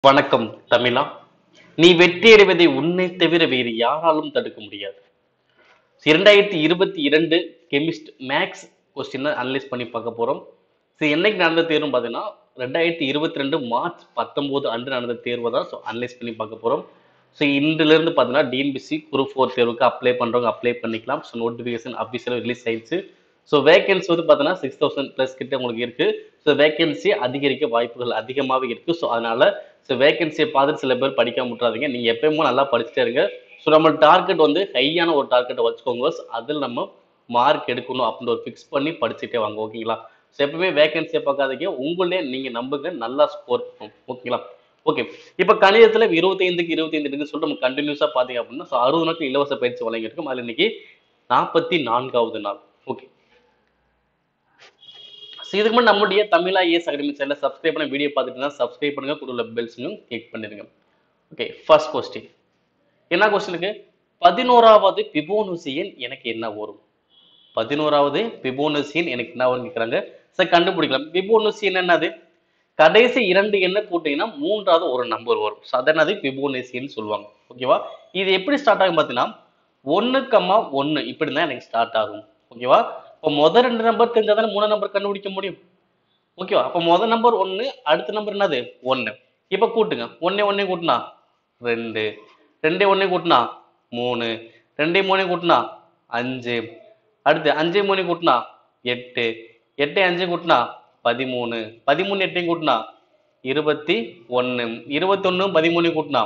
வணக்கம் தமிழா நீ வெற்றியடைவதை உன்னை தவிர வேறு யாராலும் தடுக்க முடியாது இரண்டாயிரத்தி இருபத்தி இரண்டு கெமிஸ்ட் மேக்ஸ் கொஸ்டினை அனலைஸ் பண்ணி பார்க்க போறோம் ஸோ என்னைக்கு நடந்த தேர்வுன்னு பார்த்தீங்கன்னா ரெண்டாயிரத்தி இருபத்தி ரெண்டு மார்ச் பத்தொம்போது அன்று நடந்த தேர்வை தான் ஸோ அனலைஸ் பண்ணி பார்க்க போறோம் ஸோ இன்றிலிருந்து பார்த்தீங்கன்னா டிஎன்பிசி குரூப் ஃபோர் தேர்வுக்கு அப்ளை பண்ணுறவங்க அப்ளை பண்ணிக்கலாம் ஸோ நோட்டிஃபிகேஷன் அஃபிஷியலாக ரிலீஸ் ஆயிடுச்சு ஸோ வேகன்சி வந்து பார்த்தீங்கன்னா சிக்ஸ் தௌசண்ட் ப்ளஸ் கிட்ட உங்களுக்கு இருக்கு ஸோ வேகன்சி அதிகரிக்க வாய்ப்புகள் அதிகமாகவே இருக்கு ஸோ அதனால ஸோ வேகன்சியை பார்த்துட்டு சில பேர் படிக்காம விட்றாதீங்க நீங்க எப்பயுமே நல்லா படிச்சுட்டே இருங்க ஸோ நம்ம டார்கெட் வந்து ஹையான ஒரு டார்கெட்டை வச்சுக்கோங்க அதில் நம்ம மார்க் எடுக்கணும் அப்படின்னு ஒரு ஃபிக்ஸ் பண்ணி படிச்சுட்டே வாங்க ஓகேங்களா ஸோ எப்பவுமே வேகன்சியை பார்க்காதீங்க உங்களே நீங்க நம்புங்க நல்லா ஸ்கோர் பண்ணும் ஓகேங்களா ஓகே இப்போ கணிதத்துல இருபத்தைந்துக்கு இருபத்தைந்து இருக்குன்னு சொல்லிட்டு நம்ம கண்டினியூஸா பாத்தீங்க அப்படின்னா ஸோ அறுபது நாட்கள் இலவச பயிற்சி வழங்கியிருக்கோம் அதில் இன்னைக்கு நாற்பத்தி நான்காவது நாள் ஓகே ஸோ இதுக்கு முன்னாடி நம்முடைய தமிழா ஏஎஸ் அகாடமி சேனலை சப்ஸ்கிரைப் பண்ண வீடியோ பார்த்துட்டு இருந்தா சப்ஸ்கிரைப் பண்ணுங்க கூட உள்ள பெல்ஸுங்க கிளிக் பண்ணிருங்க ஓகே ஃபர்ஸ்ட் கொஸ்டின் என்ன கொஸ்டினுக்கு பதினோராவது பிபோனுசி எண் எனக்கு என்ன வரும் பதினோராவது பிபோனுசி எண் எனக்கு என்ன வரும் கேட்குறாங்க சார் கண்டுபிடிக்கலாம் பிபோனுசி எண் என்னது கடைசி இரண்டு எண்ணை கூட்டிங்கன்னா மூன்றாவது ஒரு நம்பர் வரும் ஸோ அது என்னது பிபோனேசின்னு சொல்லுவாங்க ஓகேவா இது எப்படி ஸ்டார்ட் ஆகும் பார்த்தீங்கன்னா ஒன்று கம்மா ஒன்று இப்படி தான் எனக்கு ஸ்டார்ட் ஆகும் ஓகேவா இப்போ முதல் ரெண்டு நம்பர் தெரிஞ்சால் தானே மூணு நம்பர் கண்டுபிடிக்க முடியும் ஓகேவா அப்போ முதல் நம்பர் ஒன்று அடுத்த நம்பர் என்னது ஒன்று இப்போ கூட்டுங்க ஒன்னே ஒன்னே கூட்டினா ரெண்டு ரெண்டே ஒன்னே கூட்டினா மூணு ரெண்டே மூணே கூட்டினா அஞ்சு அடுத்து அஞ்சே மூணு கூட்டினா எட்டு எட்டே அஞ்சு கூட்டினா பதிமூணு பதிமூணு எட்டையும் கூட்டினா இருபத்தி ஒன்று இருபத்தொன்னு பதிமூணு கூட்டினா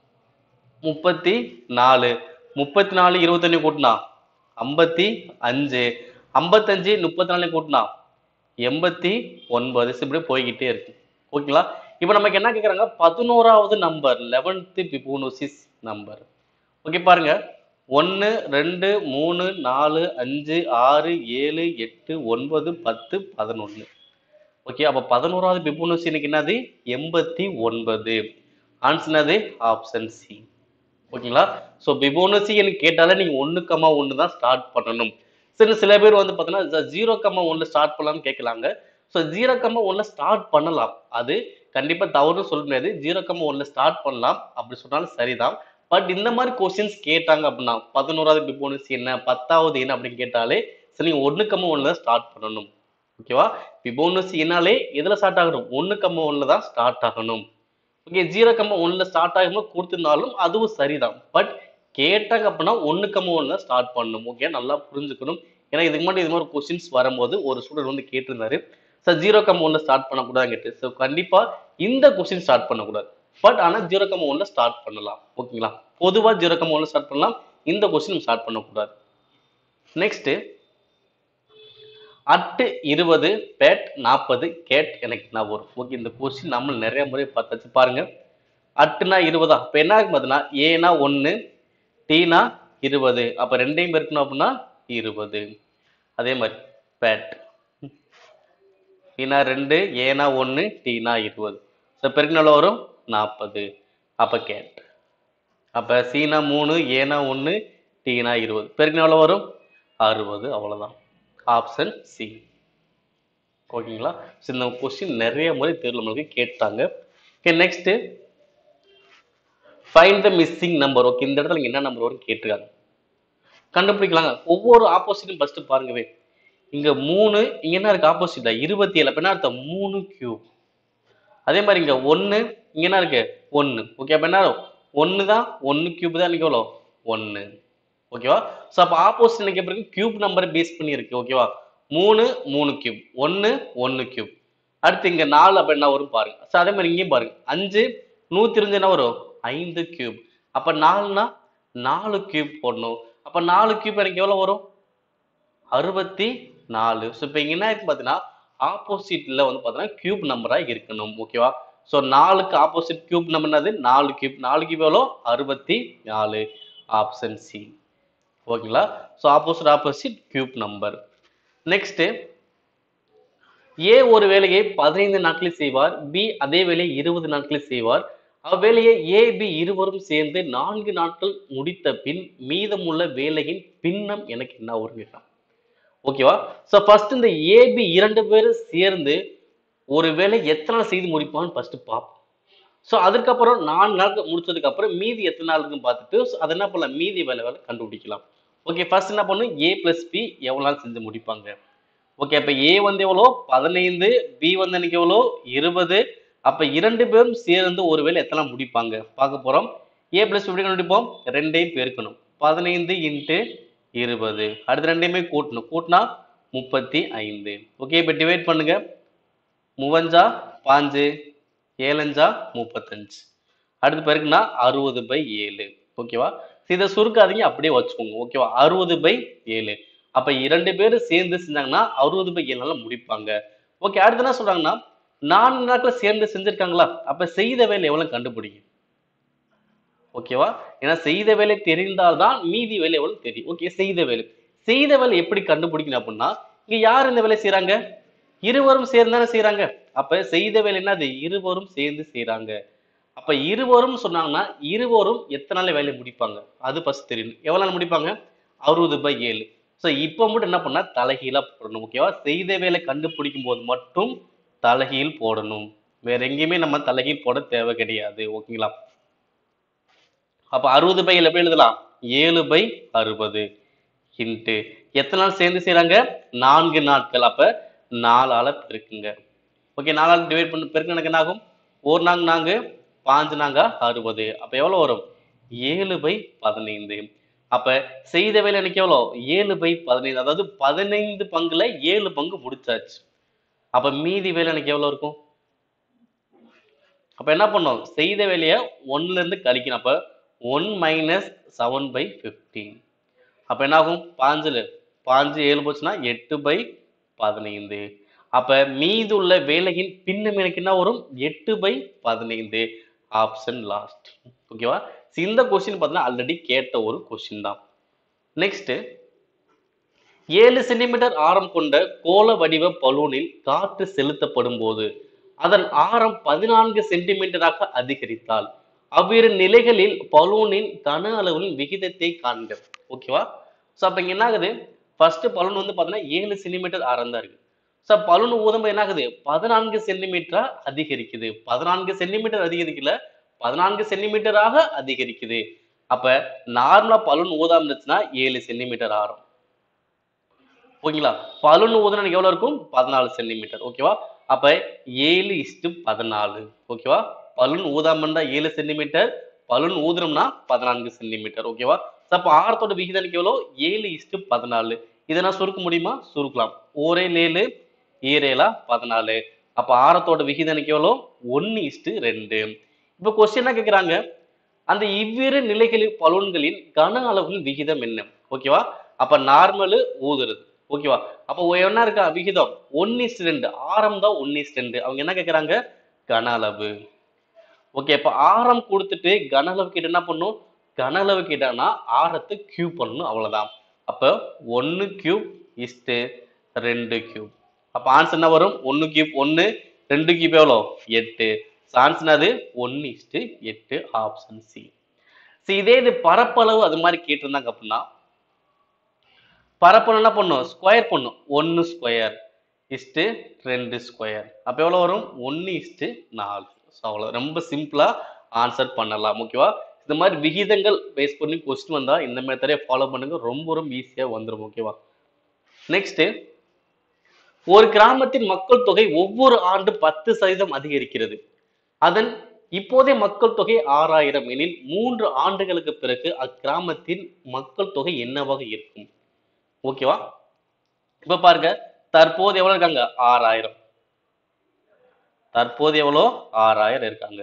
முப்பத்தி நாலு முப்பத்தி நாலு இருபத்தொன்னு கூட்டினா ஐம்பத்தி அஞ்சு ஐம்பத்தஞ்சு முப்பத்தி நாலு கூட்டினா எண்பத்தி ஒன்பது So, இப்படி போய்கிட்டே இருக்கு ஓகேங்களா இப்போ நமக்கு என்ன கேட்குறாங்க பதினோராவது number eleventh Fibonacci's number okay பாருங்க ஒன்று ரெண்டு மூணு நாலு அஞ்சு ஆறு ஏழு எட்டு ஒன்பது பத்து பதினொன்று ஓகே அப்போ பதினோராவது பிபோனோசி எனக்கு என்னது எண்பத்தி ஒன்பது ஆன்சர் என்னது ஆப்ஷன் சி ஓகேங்களா ஸோ பிபோனசி எனக்கு கேட்டாலே நீங்க ஒன்று கம்மா ஒன்று தான் ஸ்டார்ட் பண்ணணும் சரி சில பேர் வந்து பார்த்தீங்கன்னா ஜீரோ கம்மா ஒன்று ஸ்டார்ட் பண்ணலாம்னு கேட்கலாங்க ஸோ ஜீரோ கம்மா ஒன்று ஸ்டார்ட் பண்ணலாம் அது கண்டிப்பா தவறுன்னு சொல்ல முடியாது ஜீரோ கம்மா ஒன்று ஸ்டார்ட் பண்ணலாம் அப்படி சொன்னாலும் சரிதான் பட் இந்த மாதிரி கொஸ்டின்ஸ் கேட்டாங்க அப்படின்னா பதினோராவது பிபோனசி என்ன பத்தாவது என்ன அப்படின்னு கேட்டாலே சரி நீங்க ஒன்று கம்மா ஒன்று தான் ஸ்டார்ட் பண்ணணும் ஓகேவா பிபோனசி என்னாலே எதுல ஸ்டார்ட் ஆகணும் ஒன்று கம்மா ஒன்றில் தான் ஸ்டார்ட் ஆகணும் ஓகே ஜீரோ கம்மா ஒன்றில் ஸ்டார்ட் ஆகும்போது கொடுத்திருந்தாலும் அதுவும் சரிதான் பட் கேட்டாங்க அப்படின்னா ஒன்று கம்மா ஒன்றில் ஸ்டார்ட் பண்ணணும் ஓகே நல்லா புரிஞ்சுக்கணும் ஏன்னா இதுக்கு முன்னாடி இது மாதிரி கொஸ்டின்ஸ் வரும்போது ஒரு ஸ்டூடெண்ட் வந்து கேட்டிருந்தாரு சார் ஜீரோ கம்மா ஒன்றில் ஸ்டார்ட் பண்ணக்கூடாது கேட்டு ஸோ கண்டிப்பாக இந்த கொஸ்டின் ஸ்டார்ட் பண்ணக்கூடாது பட் ஆனால் ஜீரோ கம்மா ஒன்றில் ஸ்டார்ட் பண்ணலாம் ஓகேங்களா பொதுவாக ஜீரோ கம்மா ஒன்றில் ஸ்டார்ட் பண்ணலாம் இந்த கொஸ்டின் ஸ்டார்ட் பண்ணக்கூடாது நெக்ஸ்ட்டு அட்டு இருபது பேட் நாற்பது கேட் எனக்கு என்ன வரும் ஓகே இந்த கொஸ்டின் நம்ம நிறைய முறை பார்த்தாச்சு பாருங்க அட்டுனா இருபதா இப்போ என்ன ஆகும் பார்த்தீங்கன்னா ஏனா ஒன்று டீனா இருபது அப்போ ரெண்டையும் பெருக்கணும் அப்படின்னா இருபது அதே மாதிரி பேட் டீனா ரெண்டு ஏனா ஒன்று டீனா இருபது ஸோ பெருக்கினால வரும் நாற்பது அப்போ கேட் அப்போ சீனா மூணு ஏனா ஒன்று டீனா இருபது பெருக்கினால வரும் அறுபது அவ்வளோதான் ஆப்ஷன் சி ஓகேங்களா ஸோ இந்த கொஸ்டின் நிறைய முறை தேர்வில் நம்மளுக்கு கேட்டாங்க okay next find the missing number okay இந்த இடத்துல இங்க என்ன நம்பர் வரும் கேட்டிருக்காங்க கண்டுபிடிக்கலாங்க ஒவ்வொரு ஆப்போசிட்டும் ஃபர்ஸ்ட் பாருங்கவே இங்க மூணு இங்க என்ன இருக்கு ஆப்போசிட்ல இருபத்தி ஏழு அப்ப என்ன அர்த்தம் மூணு கியூப் அதே மாதிரி இங்க ஒன்னு இங்க என்ன இருக்கு ஒன்னு ஓகே அப்ப என்ன ஒன்னு தான் ஒன்னு கியூப் தான் இன்னைக்கு எவ்வளோ ஒன்னு ஓகேவா ஸோ அப்போ ஆப்போசிட் எனக்கு எப்படி இருக்கு கியூப் நம்பரை பேஸ் பண்ணி இருக்கு ஓகேவா மூணு மூணு கியூப் ஒன்னு ஒன்னு கியூப் அடுத்து இங்க நாலு அப்ப என்ன வரும் பாருங்க ஸோ அதே மாதிரி இங்கேயும் பாருங்க அஞ்சு நூத்தி இருபது என்ன வரும் ஐந்து கியூப் அப்ப நாலுனா நாலு கியூப் போடணும் அப்ப நாலு கியூப் எனக்கு எவ்வளவு வரும் அறுபத்தி நாலு ஸோ இப்போ இங்க என்ன இருக்கு பார்த்தீங்கன்னா ஆப்போசிட்ல வந்து பார்த்தீங்கன்னா கியூப் நம்பரா இருக்கணும் ஓகேவா ஸோ நாலுக்கு ஆப்போசிட் கியூப் நம்பர் என்னது நாலு கியூப் நாலு கியூப் எவ்வளோ அறுபத்தி நாலு ஆப்ஷன் சி ஓகேங்களா so opposite opposite cube number next A ஒரு வேலையை பதினைந்து நாட்களில் செய்வார் பி அதே வேலையை இருபது நாட்களில் செய்வார் அவ்வேலையை ஏ பி இருவரும் சேர்ந்து நான்கு நாட்கள் முடித்த பின் மீதமுள்ள வேலையின் பின்னம் எனக்கு என்ன வருகிறான் ஓகேவா ஸோ ஃபர்ஸ்ட் இந்த ஏபி இரண்டு பேரும் சேர்ந்து ஒரு வேலை எத்தனை நாள் செய்து முடிப்பான்னு ஃபர்ஸ்ட் பார்ப்போம் ஸோ அதுக்கப்புறம் நாலு நாள் முடிச்சதுக்கு அப்புறம் மீதி எத்தனை நாள் இருக்குன்னு பார்த்துட்டு so அதை என்ன பண்ணலாம் மீதி வேலை வேலை கண்டுபிடிக்கலாம் ஓகே ஃபர்ஸ்ட் என்ன பண்ணும் ஏ பிளஸ் பி எவ்வளோ நாள் செஞ்சு முடிப்பாங்க ஓகே அப்போ ஏ வந்து எவ்வளோ பதினைந்து பி வந்து எனக்கு எவ்வளோ இருபது அப்போ இரண்டு பேரும் சேர்ந்து ஒருவேளை எத்தனை நாள் முடிப்பாங்க பார்க்க போகிறோம் ஏ பிளஸ் எப்படி கண்டுபிடிப்போம் ரெண்டையும் பெருக்கணும் பதினைந்து இன்ட்டு இருபது அடுத்து ரெண்டையுமே கூட்டணும் கூட்டினா முப்பத்தி ஐந்து ஓகே இப்போ டிவைட் பண்ணுங்க மூவஞ்சா பாஞ்சு ஏழஞ்சா முப்பத்தஞ்சு அடுத்து பெருக்குனா அறுபது பை ஏழு ஓகேவா இதை சுருக்காதீங்க அப்படியே வச்சுக்கோங்க ஓகேவா அறுபது பை ஏழு அப்ப இரண்டு பேரும் சேர்ந்து செஞ்சாங்கன்னா அறுபது பை ஏழு நாள்ல முடிப்பாங்க ஓகே அடுத்து என்ன சொல்றாங்கன்னா நான்கு நாட்கள் சேர்ந்து செஞ்சிருக்காங்களா அப்ப செய்த வேலை எவ்வளவு கண்டுபிடிங்க ஓகேவா ஏன்னா செய்த வேலை தெரிந்தால்தான் மீதி வேலை எவ்வளவு தெரியும் ஓகே செய்த வேலை செய்த வேலை எப்படி கண்டுபிடிக்கணும் அப்படின்னா இங்க யார் இந்த வேலை செய்றாங்க இருவரும் சேர்ந்து தானே செய்றாங்க அப்ப செய்த வேலை என்னது இருவரும் சேர்ந்து செய்றாங்க அப்ப இருவரும் சொன்னாங்கன்னா இருவரும் எத்தனை நாள் வேலையை முடிப்பாங்க அது ஃபர்ஸ்ட் தெரியும் எவ்வளவு நாள் முடிப்பாங்க அறுபது பை ஏழு ஸோ இப்போ மட்டும் என்ன பண்ணா தலைகீழா போடணும் ஓகேவா செய்த வேலை கண்டுபிடிக்கும் போது மட்டும் தலைகீழ் போடணும் வேற எங்கேயுமே நம்ம தலைகீழ் போட தேவை கிடையாது ஓகேங்களா அப்ப அறுபது பை எப்படி எழுதலாம் ஏழு பை அறுபது இன்ட்டு எத்தனை நாள் சேர்ந்து செய்றாங்க நான்கு நாட்கள் அப்ப நாலால பெருக்குங்க ஓகே நாலால டிவைட் பண்ணி பெருக்கு எனக்கு என்ன ஆகும் ஒரு நாங்க நாங்க பாஞ்சு நாங்க அறுபது அப்ப எவ்வளவு வரும் ஏழு பை பதினைந்து அப்ப செய்த வேலை எனக்கு எவ்வளோ ஏழு பை பதினைந்து அதாவது பதினைந்து பங்குல ஏழு பங்கு முடிச்சாச்சு அப்ப மீதி வேலை எனக்கு எவ்வளவு இருக்கும் அப்ப என்ன பண்ணோம் செய்த வேலையை ஒன்னுல இருந்து கழிக்கணும் அப்ப one minus seven by fifteen அப்ப என்ன ஆகும் பாஞ்சுல பாஞ்சு ஏழு போச்சுன்னா எட்டு பை பதினைந்து அப்ப மீதி உள்ள வேலையின் பின்னம் எனக்கு என்ன வரும் எட்டு பை பதினைந்து ஆப்ஷன் லாஸ்ட் ஓகேவா இந்த கொஸ்டின் பார்த்தீங்கன்னா ஆல்ரெடி கேட்ட ஒரு கொஸ்டின் தான் நெக்ஸ்ட் ஏழு சென்டிமீட்டர் ஆரம் கொண்ட கோள வடிவ பலூனில் காற்று செலுத்தப்படும் போது அதன் ஆரம் பதினான்கு சென்டிமீட்டராக அதிகரித்தால் அவ்விரு நிலைகளில் பலூனின் கன அளவின் விகிதத்தை காண்க ஓகேவா ஸோ அப்போ இங்க என்ன ஆகுது ஃபர்ஸ்ட் பலூன் வந்து பார்த்தீங்கன்னா ஏழு சென்டிமீட்டர் ஆரம் தான் இருக்கு ஸோ பலூன் ஊதும்போது என்ன ஆகுது பதினான்கு சென்டிமீட்டரா அதிகரிக்குது பதினான்கு சென்டிமீட்டர் அதிகரிக்கல பதினான்கு சென்டிமீட்டராக அதிகரிக்குது அப்ப நார்மலா பலூன் ஊதாம இருந்துச்சுன்னா ஏழு சென்டிமீட்டர் ஆரம் ஓகேங்களா பலூன் ஊதுனா எனக்கு எவ்வளவு இருக்கும் பதினாலு சென்டிமீட்டர் ஓகேவா அப்ப ஏழு இஸ்டு பதினாலு ஓகேவா பலூன் ஊதாம இருந்தா ஏழு சென்டிமீட்டர் பலூன் ஊதுனோம்னா பதினான்கு சென்டிமீட்டர் ஓகேவா So, அப்ப ஆரத்தோட விகிதம் எனக்கு எவ்வளோ ஏழு இஸ்டு பதினாலு இதை நான் சுருக்க முடியுமா சுருக்கலாம் ஒரே ஏழு ஈரேலா பதினாலு அப்ப ஆரத்தோட விகிதம் எனக்கு எவ்வளோ ஒன்னு இஸ்டு ரெண்டு இப்போ கொஸ்டின் என்ன கேக்குறாங்க அந்த இவ்விரு நிலைகளில் பலூன்களின் கன அளவின் விகிதம் என்ன ஓகேவா அப்ப நார்மலு ஊதுறது ஓகேவா அப்ப ஒ- என்ன இருக்கா விகிதம் ஒன் இஸ் ரெண்டு ஆரம் தான் ஒன் இஸ் ரெண்டு அவங்க என்ன கேக்குறாங்க கன அளவு ஓகே இப்ப ஆரம் கொடுத்துட்டு கன அளவு கிட்ட என்ன பண்ணும் கன அளவு கிட்டனா ஆரத்தை கியூப் பண்ணணும் அவ்வளவுதான் அப்ப ஒன்னு கியூப் இஸ்டு ரெண்டு கியூப் அப்ப ஆன்சர் என்ன வரும் ஒன்னு கியூப் ஒன்னு ரெண்டு கியூப் எவ்வளோ எட்டு ஆன்சர் அது ஒன்னு இஸ்டு எட்டு ஆப்ஷன் சி சரி இதே இது பரப்பளவு அது மாதிரி கேட்டிருந்தாங்க அப்படின்னா பரப்பளவு என்ன பண்ணும் ஸ்கொயர் பண்ணும் ஒன்னு ஸ்கொயர் இஸ்டு ரெண்டு ஸ்கொயர் அப்ப எவ்வளவு வரும் ஒன்னு இஸ்டு நாலு ஸோ அவ்வளோ ரொம்ப சிம்பிளா ஆன்சர் பண்ணலாம் ஓகேவா இந்த மாதிரி விகிதங்கள் பேஸ் பண்ணி கொஸ்டின் வந்தா இந்த மெத்தடே ஃபாலோ பண்ணுங்க ரொம்ப ரொம்ப ஈஸியா வந்துடும் ஓகேவா நெக்ஸ்ட் ஒரு கிராமத்தின் மக்கள் தொகை ஒவ்வொரு ஆண்டு பத்து சதவீதம் அதிகரிக்கிறது அதன் இப்போதைய மக்கள் தொகை ஆறாயிரம் எனில் மூன்று ஆண்டுகளுக்கு பிறகு அக்கிராமத்தின் மக்கள் தொகை என்னவாக இருக்கும் ஓகேவா இப்ப பாருங்க தற்போது எவ்வளவு இருக்காங்க ஆறாயிரம் தற்போது எவ்வளோ ஆறாயிரம் இருக்காங்க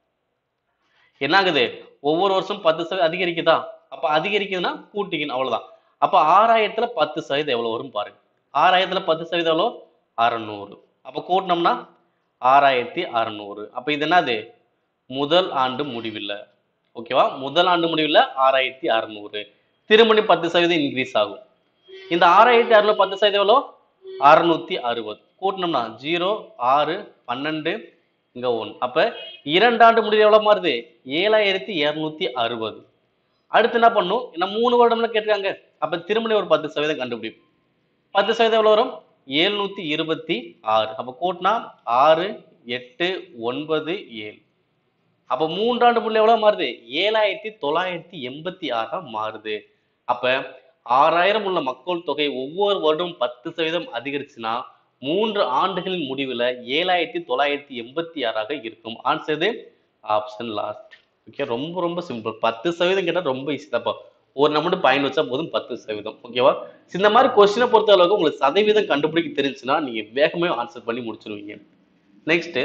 என்ன ஆகுது ஒவ்வொரு வருஷம் பத்து சதவீதம் அதிகரிக்குதா அப்ப அதிகரிக்குதுன்னா கூட்டிக்கணும் அவ்வளவுதான் அப்ப ஆறாயிரத்துல பத்து சதவீதம் எவ்வளவு வரும் பாருங்க ஆறாயிரத்துல பத்து சதவீதம் எவ்வளோ அறநூறு அப்ப கூட்டினோம்னா ஆறாயிரத்தி அறநூறு அப்ப இது என்னது முதல் ஆண்டு முடிவில் ஓகேவா முதல் ஆண்டு முடிவில் ஆறாயிரத்தி அறநூறு திருமணி பத்து சதவீதம் இன்க்ரீஸ் ஆகும் இந்த ஆறாயிரத்தி அறுநூறு பத்து சதவீதம் எவ்வளோ அறுநூத்தி அறுபது கூட்டினோம்னா ஜீரோ ஆறு பன்னெண்டு இங்க ஒன்று அப்ப இரண்டாண்டு முடிவு எவ்வளவு மாறுது ஏழாயிரத்தி இருநூத்தி அறுபது அடுத்து என்ன பண்ணும் என்ன மூணு வருடம்ல கேட்டிருக்காங்க அப்ப திருமணி ஒரு பத்து சதவீதம் கண்டுபிடிக்கும் பத்து சதவீதம் எவ்வளவு வரும் ஏழ்நூத்தி இருபத்தி ஆறு அப்ப கூட்டினா ஆறு எட்டு ஒன்பது ஏழு அப்ப மூன்றாண்டு புள்ளி எவ்வளவு மாறுது ஏழாயிரத்தி தொள்ளாயிரத்தி எண்பத்தி ஆறா மாறுது அப்ப ஆறாயிரம் உள்ள மக்கள் தொகை ஒவ்வொரு வருடம் பத்து சதவீதம் அதிகரிச்சுன்னா மூன்று ஆண்டுகளின் முடிவுல ஏழாயிரத்தி தொள்ளாயிரத்தி எண்பத்தி ஆறாக இருக்கும் ஆன்சர் ஆப்ஷன் லாஸ்ட் ஓகே ரொம்ப ரொம்ப சிம்பிள் பத்து சதவீதம் கேட்டால் ரொம்ப ஈஸி தான்ப்பா ஒரு நம்பர் பாயிண்ட் வச்சா போதும் பத்து சதவீதம் ஓகேவா இந்த மாதிரி கொஸ்டினை பொறுத்த அளவுக்கு உங்களுக்கு சதவீதம் கண்டுபிடிக்க தெரிஞ்சுன்னா நீங்க வேகமே ஆன்சர் பண்ணி முடிச்சிருவீங்க நெக்ஸ்ட்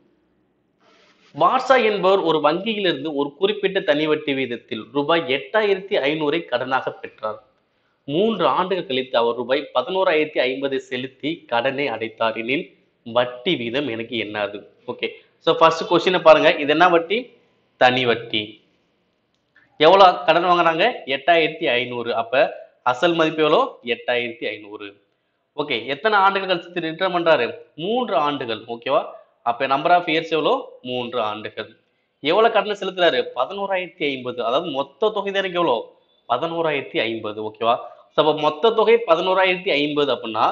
வாட்ஸா என்பவர் ஒரு வங்கியிலிருந்து ஒரு குறிப்பிட்ட தனி வட்டி வீதத்தில் ரூபாய் எட்டாயிரத்தி ஐநூறை கடனாக பெற்றார் மூன்று ஆண்டுகள் கழித்து அவர் ரூபாய் பதினோராயிரத்தி ஐம்பதை செலுத்தி கடனை அடைத்தார் எனில் வட்டி வீதம் எனக்கு என்னது ஓகே ஸோ ஃபர்ஸ்ட் கொஸ்டினை பாருங்க இது என்ன வட்டி தனி வட்டி எவ்வளோ கடன் வாங்குறாங்க எட்டாயிரத்தி ஐநூறு அப்ப அசல் மதிப்பு எவ்வளோ எட்டாயிரத்தி ஐநூறு ஓகே எத்தனை ஆண்டுகள் கழிச்சு ரிட்டர்ன் பண்றாரு மூன்று ஆண்டுகள் ஓகேவா அப்ப நம்பர் ஆஃப் இயர்ஸ் எவ்வளோ மூன்று ஆண்டுகள் எவ்வளவு கடன் செலுத்துறாரு பதினோராயிரத்தி ஐம்பது அதாவது மொத்த தொகை தான் எனக்கு எவ்வளோ பதினோராயிரத்தி ஐம்பது ஓகேவா ஸோ அப்போ மொத்த தொகை பதினோராயிரத்தி ஐம்பது அப்படின்னா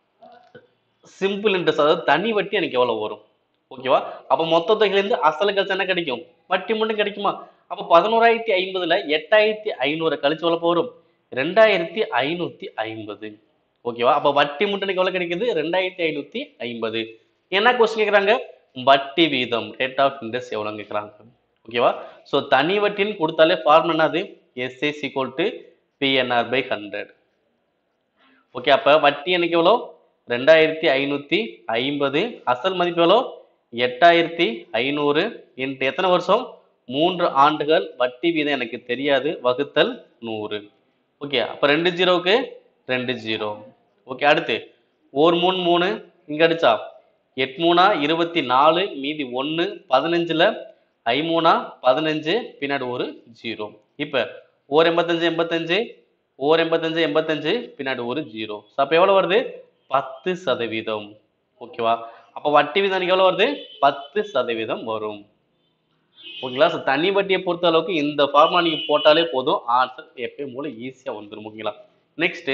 சிம்பிள் இன்ட்ரெஸ்ட் அதாவது தனி வட்டி எனக்கு எவ்வளவு வரும் ஓகேவா அப்ப மொத்த தொகையிலேருந்து அசல் கழிச்சு என்ன கிடைக்கும் வட்டி மட்டும் கிடைக்குமா அப்ப பதினோராயிரத்தி ஐம்பதுல எட்டாயிரத்தி ஐநூறு கழிச்சு எவ்வளவு வரும் ரெண்டாயிரத்தி ஐநூத்தி ஐம்பது ஓகேவா அப்ப வட்டி மட்டும் எனக்கு எவ்வளவு கிடைக்குது ரெண்டாயிரத்தி ஐநூத்தி ஐம்பது என்ன கொஸ்டின் கேக்குறாங்க வட்டி வீதம் ரேட் ஆஃப் இன்ட்ரெஸ்ட் எவ்வளவு கேக்குறாங்க ஓகேவா சோ தனி வட்டின்னு கொடுத்தாலே ஃபார்ம் என்னது SA equal to PNR by hundred okay அப்ப வட்டி எனக்கு எவ்வளோ ரெண்டாயிரத்தி ஐநூத்தி ஐம்பது அசல் மதிப்பு எவ்வளோ எட்டாயிரத்தி ஐநூறு இன்ட்டு எத்தனை வருஷம் மூன்று ஆண்டுகள் வட்டி வீதம் எனக்கு தெரியாது வகுத்தல் நூறு ஓகே அப்ப ரெண்டு ஜீரோவுக்கு ரெண்டு ஜீரோ ஓகே அடுத்து ஒரு மூணு மூணு இங்க அடிச்சா எட்டு மூணா இருபத்தி நாலு மீதி ஒன்று பதினஞ்சுல ஐமூணா பதினஞ்சு பின்னாடி ஒரு ஜீரோ இப்ப ஓர் எண்பத்தஞ்சு எண்பத்தஞ்சு ஓர் எண்பத்தஞ்சு எண்பத்தஞ்சு பின்னாடி ஒரு ஜீரோ ஸோ அப்போ எவ்வளோ வருது பத்து சதவீதம் ஓகேவா அப்போ வட்டி வீதம் எனக்கு எவ்வளோ வருது பத்து சதவீதம் வரும் ஓகேங்களா ஸோ தனி வட்டியை பொறுத்த அளவுக்கு இந்த ஃபார்முலா நீங்கள் போட்டாலே போதும் ஆன்சர் எப்பயும் போல ஈஸியாக வந்துடும் ஓகேங்களா நெக்ஸ்ட்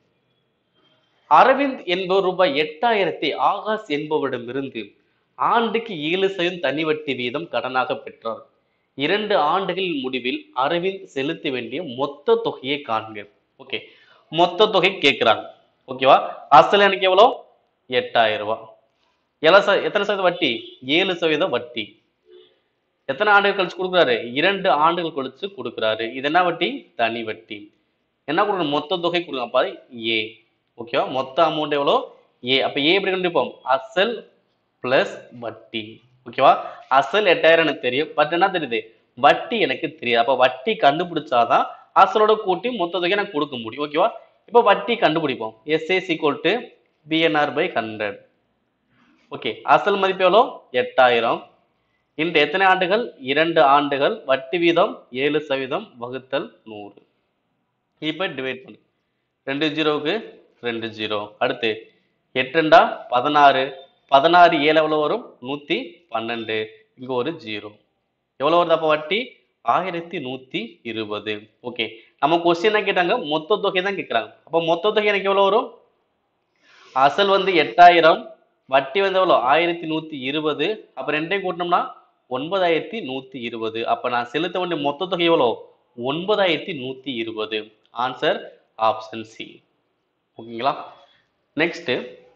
அரவிந்த் என்பவர் ரூபாய் எட்டாயிரத்தை ஆகாஷ் என்பவரிடமிருந்து ஆண்டுக்கு ஏழு சதவீதம் தனி வட்டி வீதம் கடனாக பெற்றார் இரண்டு ஆண்டுகளின் முடிவில் அரவிந்த் செலுத்த வேண்டிய மொத்த தொகையை காண்க ஓகே மொத்த தொகை கேட்கிறாங்க ஓகேவா அசல் எனக்கு எவ்வளோ எட்டாயிரம் ரூபாய் எவ்வளோ ச- எத்தனை சதவீதம் வட்டி ஏழு சதவீதம் வட்டி எத்தனை ஆண்டுகள் கழிச்சு கொடுக்குறாரு இரண்டு ஆண்டுகள் கழிச்சு கொடுக்குறாரு இது என்ன வட்டி தனி வட்டி என்ன கொடுக்கணும் மொத்த தொகை கொடுங்க அப்ப ஏ ஓகேவா மொத்த அமௌண்ட் எவ்வளோ ஏ அப்ப ஏ எப்படி கண்டுபிடிப்போம் அசல் பிளஸ் வட்டி ஓகேவா அசல் எட்டாயிரம் எனக்கு தெரியும் பட் என்ன தெரியுது வட்டி எனக்கு தெரியாது அப்ப வட்டி கண்டுபிடிச்சாதான் அசலோட கூட்டி மொத்த தொகை எனக்கு கொடுக்க முடியும் ஓகேவா இப்போ வட்டி கண்டுபிடிப்போம் SA equal to PNR by hundred okay அசல் மதிப்பு எவ்வளோ எட்டாயிரம் இன்று எத்தனை ஆண்டுகள் இரண்டு ஆண்டுகள் வட்டி வீதம் ஏழு சதவீதம் வகுத்தல் நூறு இப்போ டிவைட் பண்ணு ரெண்டு ஜீரோவுக்கு ரெண்டு ஜீரோ அடுத்து எட்டு ரெண்டா பதினாறு பதினாறு ஏழு எவ்வளோ வரும் நூற்றி பன்னெண்டு இங்கே ஒரு ஜீரோ எவ்வளோ வருது அப்போ வட்டி ஆயிரத்தி நூற்றி இருபது ஓகே நம்ம கொஸ்டின் என்ன கேட்டாங்க மொத்த தொகை தான் கேட்குறாங்க அப்போ மொத்த தொகை எனக்கு எவ்வளோ வரும் அசல் வந்து எட்டாயிரம் வட்டி வந்து எவ்வளோ ஆயிரத்தி நூற்றி இருபது அப்போ ரெண்டையும் கூட்டினோம்னா ஒன்பதாயிரத்தி நூற்றி இருபது அப்போ நான் செலுத்த வேண்டிய மொத்த தொகை எவ்வளோ ஒன்பதாயிரத்தி நூற்றி இருபது ஆன்சர் ஆப்ஷன் சி ஓகேங்களா நெக்ஸ்ட்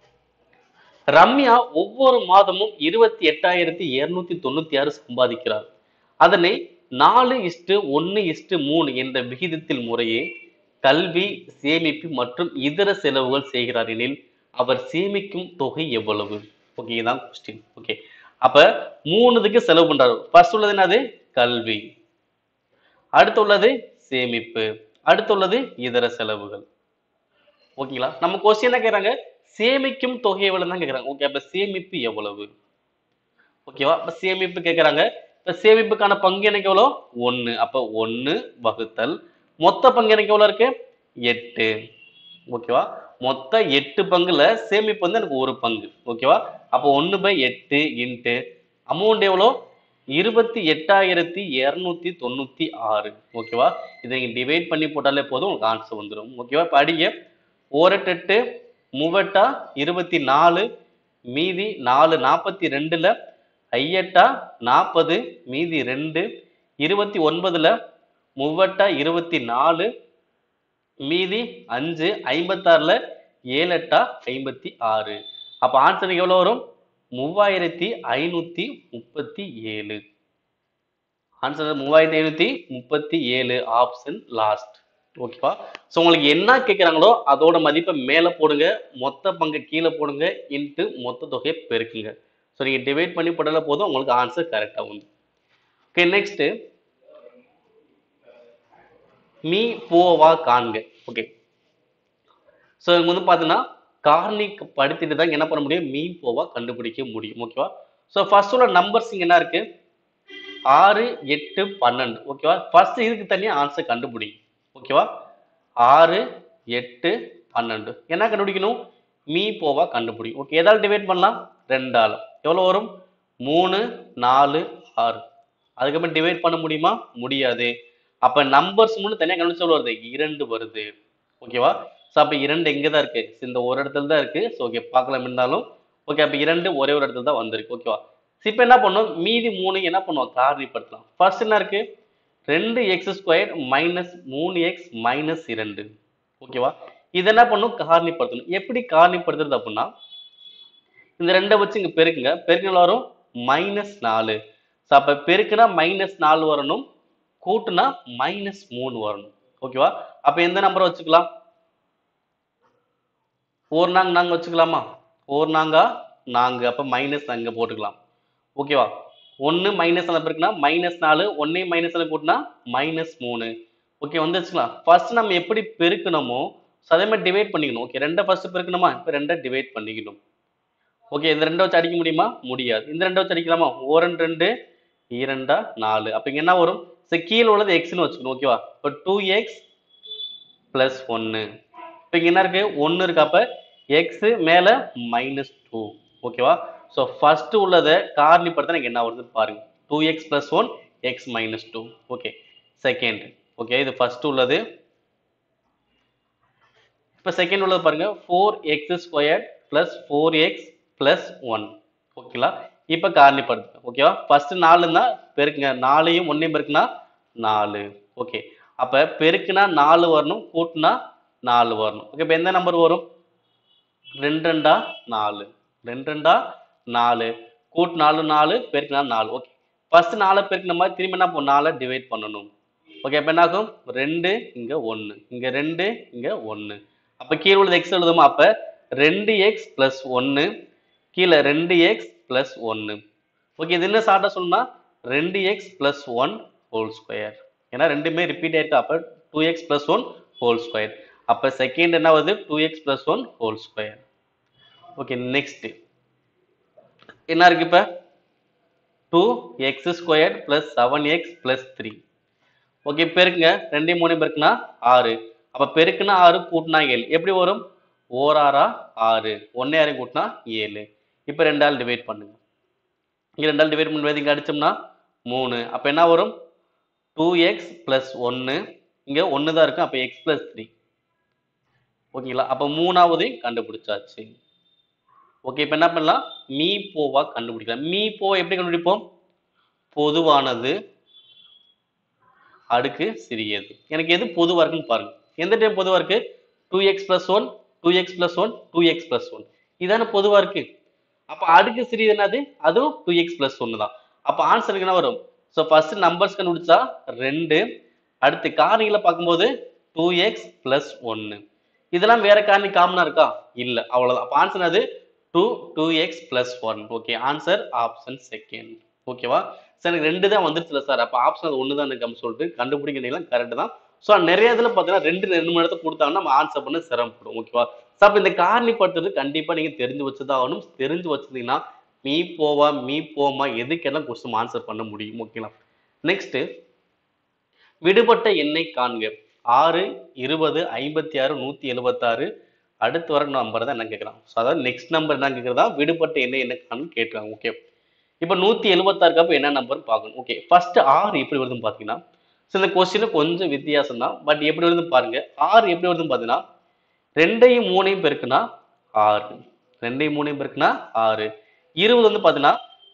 ரம்யா ஒவ்வொரு மாதமும் இருபத்தி எட்டாயிரத்தி இருநூத்தி தொண்ணூத்தி ஆறு சம்பாதிக்கிறார் அதனை நாலு இஸ்டு ஒன்னு இஸ்டு மூணு என்ற விகிதத்தில் முறையே கல்வி சேமிப்பு மற்றும் இதர செலவுகள் செய்கிறார் எனில் அவர் சேமிக்கும் தொகை எவ்வளவு ஓகே இதான் கொஸ்டின் ஓகே அப்ப மூணுதுக்கு செலவு பண்றாரு ஃபர்ஸ்ட் உள்ளது என்னது கல்வி அடுத்து உள்ளது சேமிப்பு அடுத்து உள்ளது இதர செலவுகள் ஓகேங்களா நம்ம கொஸ்டின் என்ன கேக்குறாங்க சேமிக்கும் தொகை எவ்வளவு தான் கேக்குறாங்க ஓகே அப்ப சேமிப்பு எவ்வளவு ஓகேவா அப்ப சேமிப்பு கேக்குறாங்க இப்ப சேமிப்புக்கான பங்கு எனக்கு எவ்வளோ ஒண்ணு அப்ப ஒண்ணு வகுத்தல் மொத்த பங்கு எனக்கு எவ்வளவு இருக்கு எட்டு ஓகேவா மொத்த எட்டு பங்குல சேமிப்பு வந்து எனக்கு ஒரு பங்கு ஓகேவா அப்போ ஒண்ணு பை எட்டு இன்ட்டு அமௌண்ட் எவ்வளோ இருபத்தி எட்டாயிரத்தி இருநூத்தி தொண்ணூத்தி ஆறு ஓகேவா இதை நீங்க டிவைட் பண்ணி போட்டாலே போதும் உங்களுக்கு ஆன்சர் வந்துடும் ஓகேவா இப்போ அடிங்க ஓரட்டெட்டு மூவெட்டா இருபத்தி நாலு மீதி நாலு நாற்பத்தி ரெண்டுல ஐயெட்டா நாற்பது மீதி ரெண்டு இருபத்தி ஒன்பதுல மூவெட்டா இருபத்தி நாலு மீதி அஞ்சு ஐம்பத்தாறுல ஏழு எட்டா ஐம்பத்தி ஆறு அப்ப ஆன்சருக்கு எவ்வளவு வரும் மூவாயிரத்தி ஐநூத்தி முப்பத்தி ஏழு ஆன்சர் மூவாயிரத்தி ஐநூத்தி முப்பத்தி ஏழு ஆப்ஷன் லாஸ்ட் ஓகேவா ஸோ உங்களுக்கு என்ன கேட்குறாங்களோ அதோட மதிப்பை மேலே போடுங்க மொத்த பங்கு கீழே போடுங்க இன்ட்டு மொத்த தொகையை பெருக்குங்க ஸோ நீங்கள் டிவைட் பண்ணி போட்டால போதும் உங்களுக்கு ஆன்சர் கரெக்டாக வந்து ஓகே நெக்ஸ்ட்டு மீ போவா காண்க ஓகே ஸோ இங்க வந்து பார்த்தீங்கன்னா கார்னிக் படுத்திட்டு தான் என்ன பண்ண முடியும் மீ போவா கண்டுபிடிக்க முடியும் ஓகேவா ஸோ ஃபர்ஸ்ட் உள்ள நம்பர்ஸ் இங்க என்ன இருக்கு ஆறு எட்டு பன்னெண்டு ஓகேவா ஃபர்ஸ்ட் இதுக்கு தனியாக ஆன்சர் கண்டுபிடிக்கும் ஓகேவா ஆறு எட்டு பன்னெண்டு என்ன கண்டுபிடிக்கணும் மீ போவா கண்டுபிடிக்கும் ஓகே எதால் டிவைட் பண்ணலாம் ரெண்டால எவ்வளோ வரும் மூணு நாலு ஆறு அதுக்கப்புறம் டிவைட் பண்ண முடியுமா முடியாது அப்ப நம்பர்ஸ் மூணு தனியாக கண்டுபிடிச்சு எவ்வளவு வருது இரண்டு வருது ஓகேவா ஸோ அப்போ இரண்டு எங்கே தான் இருக்கு So, இந்த ஒரு இடத்துல தான் இருக்கு ஸோ ஓகே பார்க்கலாம் இருந்தாலும் ஓகே அப்போ இரண்டு ஒரே ஒரு இடத்துல தான் வந்திருக்கு ஓகேவா இப்போ என்ன பண்ணோம் மீதி மூணு என்ன பண்ணுவோம் காரணிப்படுத்தலாம் ஃபர்ஸ்ட் என்ன இருக்கு ரெண்டு எக்ஸ் ஸ்கொயர் மைனஸ் மூணு எக்ஸ் மைனஸ் இரண்டு ஓகேவா இது என்ன பண்ணும் காரணிப்படுத்தணும் எப்படி காரணிப்படுத்துறது அப்படின்னா இந்த ரெண்டை வச்சு இங்க பெருக்குங்க பெருக்கினால் வரும் மைனஸ் நாலு ஸோ அப்போ பெருக்குனா மைனஸ் நாலு வரணும் கூட்டுனா மைனஸ் மூணு வரணும் ஓகேவா அப்போ எந்த நம்பரை வச்சுக்கலாம் ஓர் நாங்க நாங்க வச்சுக்கலாமா ஓர் நாங்கா நாங்க அப்போ மைனஸ் அங்கே போட்டுக்கலாம் ஓகேவா ஒன்று மைனஸ் நாலு இருக்குன்னா மைனஸ் நாலு ஒன்றையும் மைனஸ் நாலு போட்டுனா மைனஸ் மூணு ஓகே வந்து வச்சுக்கலாம் ஃபர்ஸ்ட் நம்ம எப்படி பெருக்கணுமோ ஸோ அதே மாதிரி டிவைட் பண்ணிக்கணும் ஓகே ரெண்டை ஃபர்ஸ்ட் பெருக்கணுமா இப்போ ரெண்டை டிவைட் பண்ணிக்கணும் ஓகே இந்த ரெண்டை வச்சு அடிக்க முடியுமா முடியாது இந்த ரெண்டை வச்சு அடிக்கலாமா ஓரன் ரெண்டு இரண்டா நாலு அப்போ இங்க என்ன வரும் ஸோ கீழே உள்ளது எக்ஸ்னு வச்சுக்கணும் ஓகேவா இப்போ டூ எக்ஸ் ப்ளஸ் ஒன்று இப்போ இங்கே என்ன இருக்கு ஒன்று இருக்கு அப்போ எக்ஸ் மேலே மைனஸ் டூ ஓகேவா ஸோ ஃபர்ஸ்ட் உள்ளதை காரணிப்படுத்த எனக்கு என்ன வருது பாருங்க two X plus one X minus two okay second okay இது ஃபர்ஸ்ட் உள்ளது இப்போ செகண்ட் உள்ளது பாருங்க four X square plus four X plus one ஓகேங்களா இப்போ காரணிப்படுத்து ஓகேவா ஃபர்ஸ்ட் நாலுன்னா பெருக்குங்க நாலையும் ஒன்றையும் பெருக்குனா நாலு ஓகே அப்போ பெருக்குனா நாலு வரணும் கூட்டுனா நாலு வரணும் ஓகே இப்போ எந்த நம்பர் வரும் ரெண்டு ரெண்டா நாலு ரெண்டு ரெண்டா நாலு கூட்டு நாலு நாலு பெருக்குனா நாலு ஓகே ஃபர்ஸ்ட் நாலு பெருக்கின மாதிரி திரும்பி என்ன பண்ணும் நாலை டிவைட் பண்ணணும் ஓகே அப்போ என்ன ஆகும் ரெண்டு இங்க ஒன்று இங்க ரெண்டு இங்க ஒன்று அப்போ கீழே உள்ளது எக்ஸ் எழுதுமா அப்போ ரெண்டு எக்ஸ் ப்ளஸ் ஒன்று கீழே ரெண்டு எக்ஸ் ப்ளஸ் ஒன்று ஓகே இது என்ன சார்ட்டாக சொல்லணும்னா ரெண்டு X plus one whole square ஏன்னா ரெண்டுமே ரிப்பீட் ஆயிட்டு அப்போ two X plus one whole square அப்போ செகண்ட் என்ன வருது two X plus one whole square okay next என்ன இருக்கு இப்போ two X square plus seven X plus three okay பெருக்குங்க ரெண்டையும் மூணு பெருக்குனா ஆறு அப்போ பெருக்குனா ஆறு கூட்டினா ஏழு எப்படி வரும் ஓர் ஆறா ஆறு ஒன்னே ஆறு கூட்டினா ஏழு இப்போ ரெண்டால் டிவைட் பண்ணுங்க இங்கே ரெண்டால் டிவைட் பண்ணுறது இங்கே அடிச்சோம்னா மூணு அப்போ என்ன வரும் டூ எக்ஸ் ப்ளஸ் ஒன்று இங்கே ஒன்று தான் இருக்கும் அப்போ எக்ஸ் ப்ளஸ் த்ரீ ஓகேங்களா அப்போ மூணாவது கண்டுபிடிச்சாச்சு ஓகே இப்போ என்ன பண்ணலாம் மீ போவா கண்டுபிடிக்கலாம் மீ போ எப்படி கண்டுபிடிப்போம் பொதுவானது அடுக்கு சிறியது எனக்கு எது பொதுவா இருக்குன்னு பாருங்க எந்த டைம் பொதுவா இருக்கு two x plus one two x plus one two x plus one இதானே பொதுவா இருக்கு அப்ப அடுக்கு சிறியது என்னது அதுவும் டூ எக்ஸ் பிளஸ் ஒன்று தான் அப்ப ஆன்சருக்கு என்ன வரும் ஸோ ஃபர்ஸ்ட் நம்பர்ஸ் கண்டுபிடிச்சா ரெண்டு அடுத்து காரணிகளை பார்க்கும்போது டூ எக்ஸ் பிளஸ் ஒன்று இதெல்லாம் வேற காரணி காமனா இருக்கா இல்ல அவ்வளவுதான் அப்ப ஆன்சர் அது two two x plus one okay answer option second ஓகேவா சார் எனக்கு ரெண்டு தான் வந்துருச்சுல சார் அப்போ ஆப்ஷன் அது ஒன்று தான் இருக்கான்னு சொல்லிட்டு கண்டுபிடிக்கிறீங்களா கரெக்ட் தான் ஸோ நிறைய இதில் பார்த்தீங்கன்னா ரெண்டு ரெண்டு மணி நேரத்தை கொடுத்தாங்கன்னா நம்ம ஆன்சர் பண்ண சிரமப்படும் ஓகேவா ஸோ அப்போ இந்த காரணிப்படுத்துறது கண்டிப்பாக நீங்கள் தெரிஞ்சு வச்சுதான் ஆகணும் தெரிஞ்சு வச்சிருந்தீங்கன்னா மீ போவா மீ போமா எதுக்கெல்லாம் கொஸ்டின் ஆன்சர் பண்ண முடியும் ஓகேங்களா நெக்ஸ்ட் விடுபட்ட எண்ணை காண்க ஆறு இருபது ஐம்பத்தி ஆறு நூற்றி எழுபத்தாறு அடுத்து வர நம்பர் தான் என்ன கேட்குறான் ஸோ அதாவது நெக்ஸ்ட் நம்பர் என்ன கேட்குறதா விடுபட்ட எண்ணை என்ன காணும் கேட்குறாங்க ஓகே இப்போ நூற்றி எழுபத்தாறுக்கு அப்போ என்ன நம்பர் பார்க்கணும் ஓகே ஃபர்ஸ்ட் ஆறு எப்படி வருதுன்னு பார்த்தீங்கன்னா ஸோ இந்த கொஸ்டின் கொஞ்சம் வித்தியாசம் தான் பட் எப்படி வருதுன்னு பாருங்க ஆறு எப்படி வருதுன்னு பார்த்தீங்கன்னா ரெண்டையும் மூணையும் பெருக்குனா ஆறு ரெண்டையும் மூணையும் பெருக்குனா ஆறு இருபது வந்து பார்த்தீங்கன்னா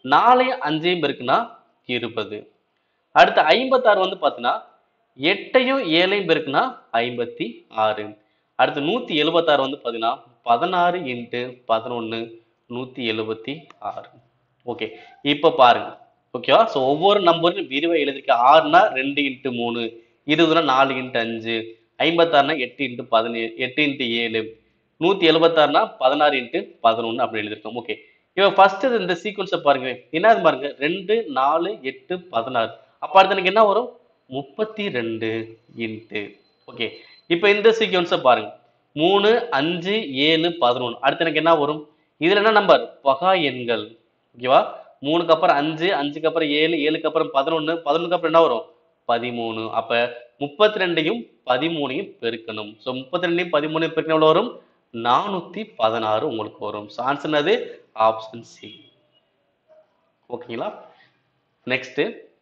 நாலையும் அஞ்சையும் பெருக்குனா இருபது அடுத்து ஐம்பத்தாறு வந்து பார்த்தீங்கன்னா எட்டையும் ஏழையும் பெருக்குனா ஐம்பத்தி ஆறு அடுத்து நூற்றி எழுபத்தாறு வந்து பார்த்தீங்கன்னா பதினாறு இன்ட்டு பதினொன்று நூற்றி எழுபத்தி ஆறு ஓகே இப்போ பாருங்க ஓகேவா ஸோ ஒவ்வொரு நம்பரும் விரிவாக எழுதிருக்க ஆறுனா ரெண்டு இன்ட்டு மூணு இருபதுனா நாலு இன்ட்டு அஞ்சு ஐம்பத்தாறுனா எட்டு இன்ட்டு பதினேழு எட்டு இன்ட்டு ஏழு நூற்றி எழுபத்தாறுனா பதினாறு இன்ட்டு பதினொன்று அப்படி எழுதிருக்கோம் ஓகே இப்போ ஃபர்ஸ்ட் இந்த சீக்வன்ஸை பாருங்க என்னது பாருங்க ரெண்டு நாலு எட்டு பதினாறு அப்போ அடுத்து எனக்கு என்ன வரும் முப்பத்தி ரெண்டு இன்ட்டு ஓகே இப்போ இந்த சீக்வன்ஸை பாருங்க மூணு அஞ்சு ஏழு பதினொன்று அடுத்து எனக்கு என்ன வரும் இதுல என்ன நம்பர் பகா எண்கள் ஓகேவா மூணுக்கு அப்புறம் அஞ்சு அஞ்சுக்கு அப்புறம் ஏழு ஏழுக்கு அப்புறம் பதினொன்று பதினொன்றுக்கு அப்புறம் என்ன வரும் பதிமூணு அப்ப முப்பத்தி ரெண்டையும் பதிமூணையும் பெருக்கணும் ஸோ முப்பத்தி ரெண்டையும் பதிமூணையும் பெருக்கணும் எவ்வளோ வரும் நானூத்தி பதினாறு உங்களுக்கு வரும் ஸோ ஆன்சர் அது ஆப்ஷன் சி ஓகேங்களா நெக்ஸ்ட்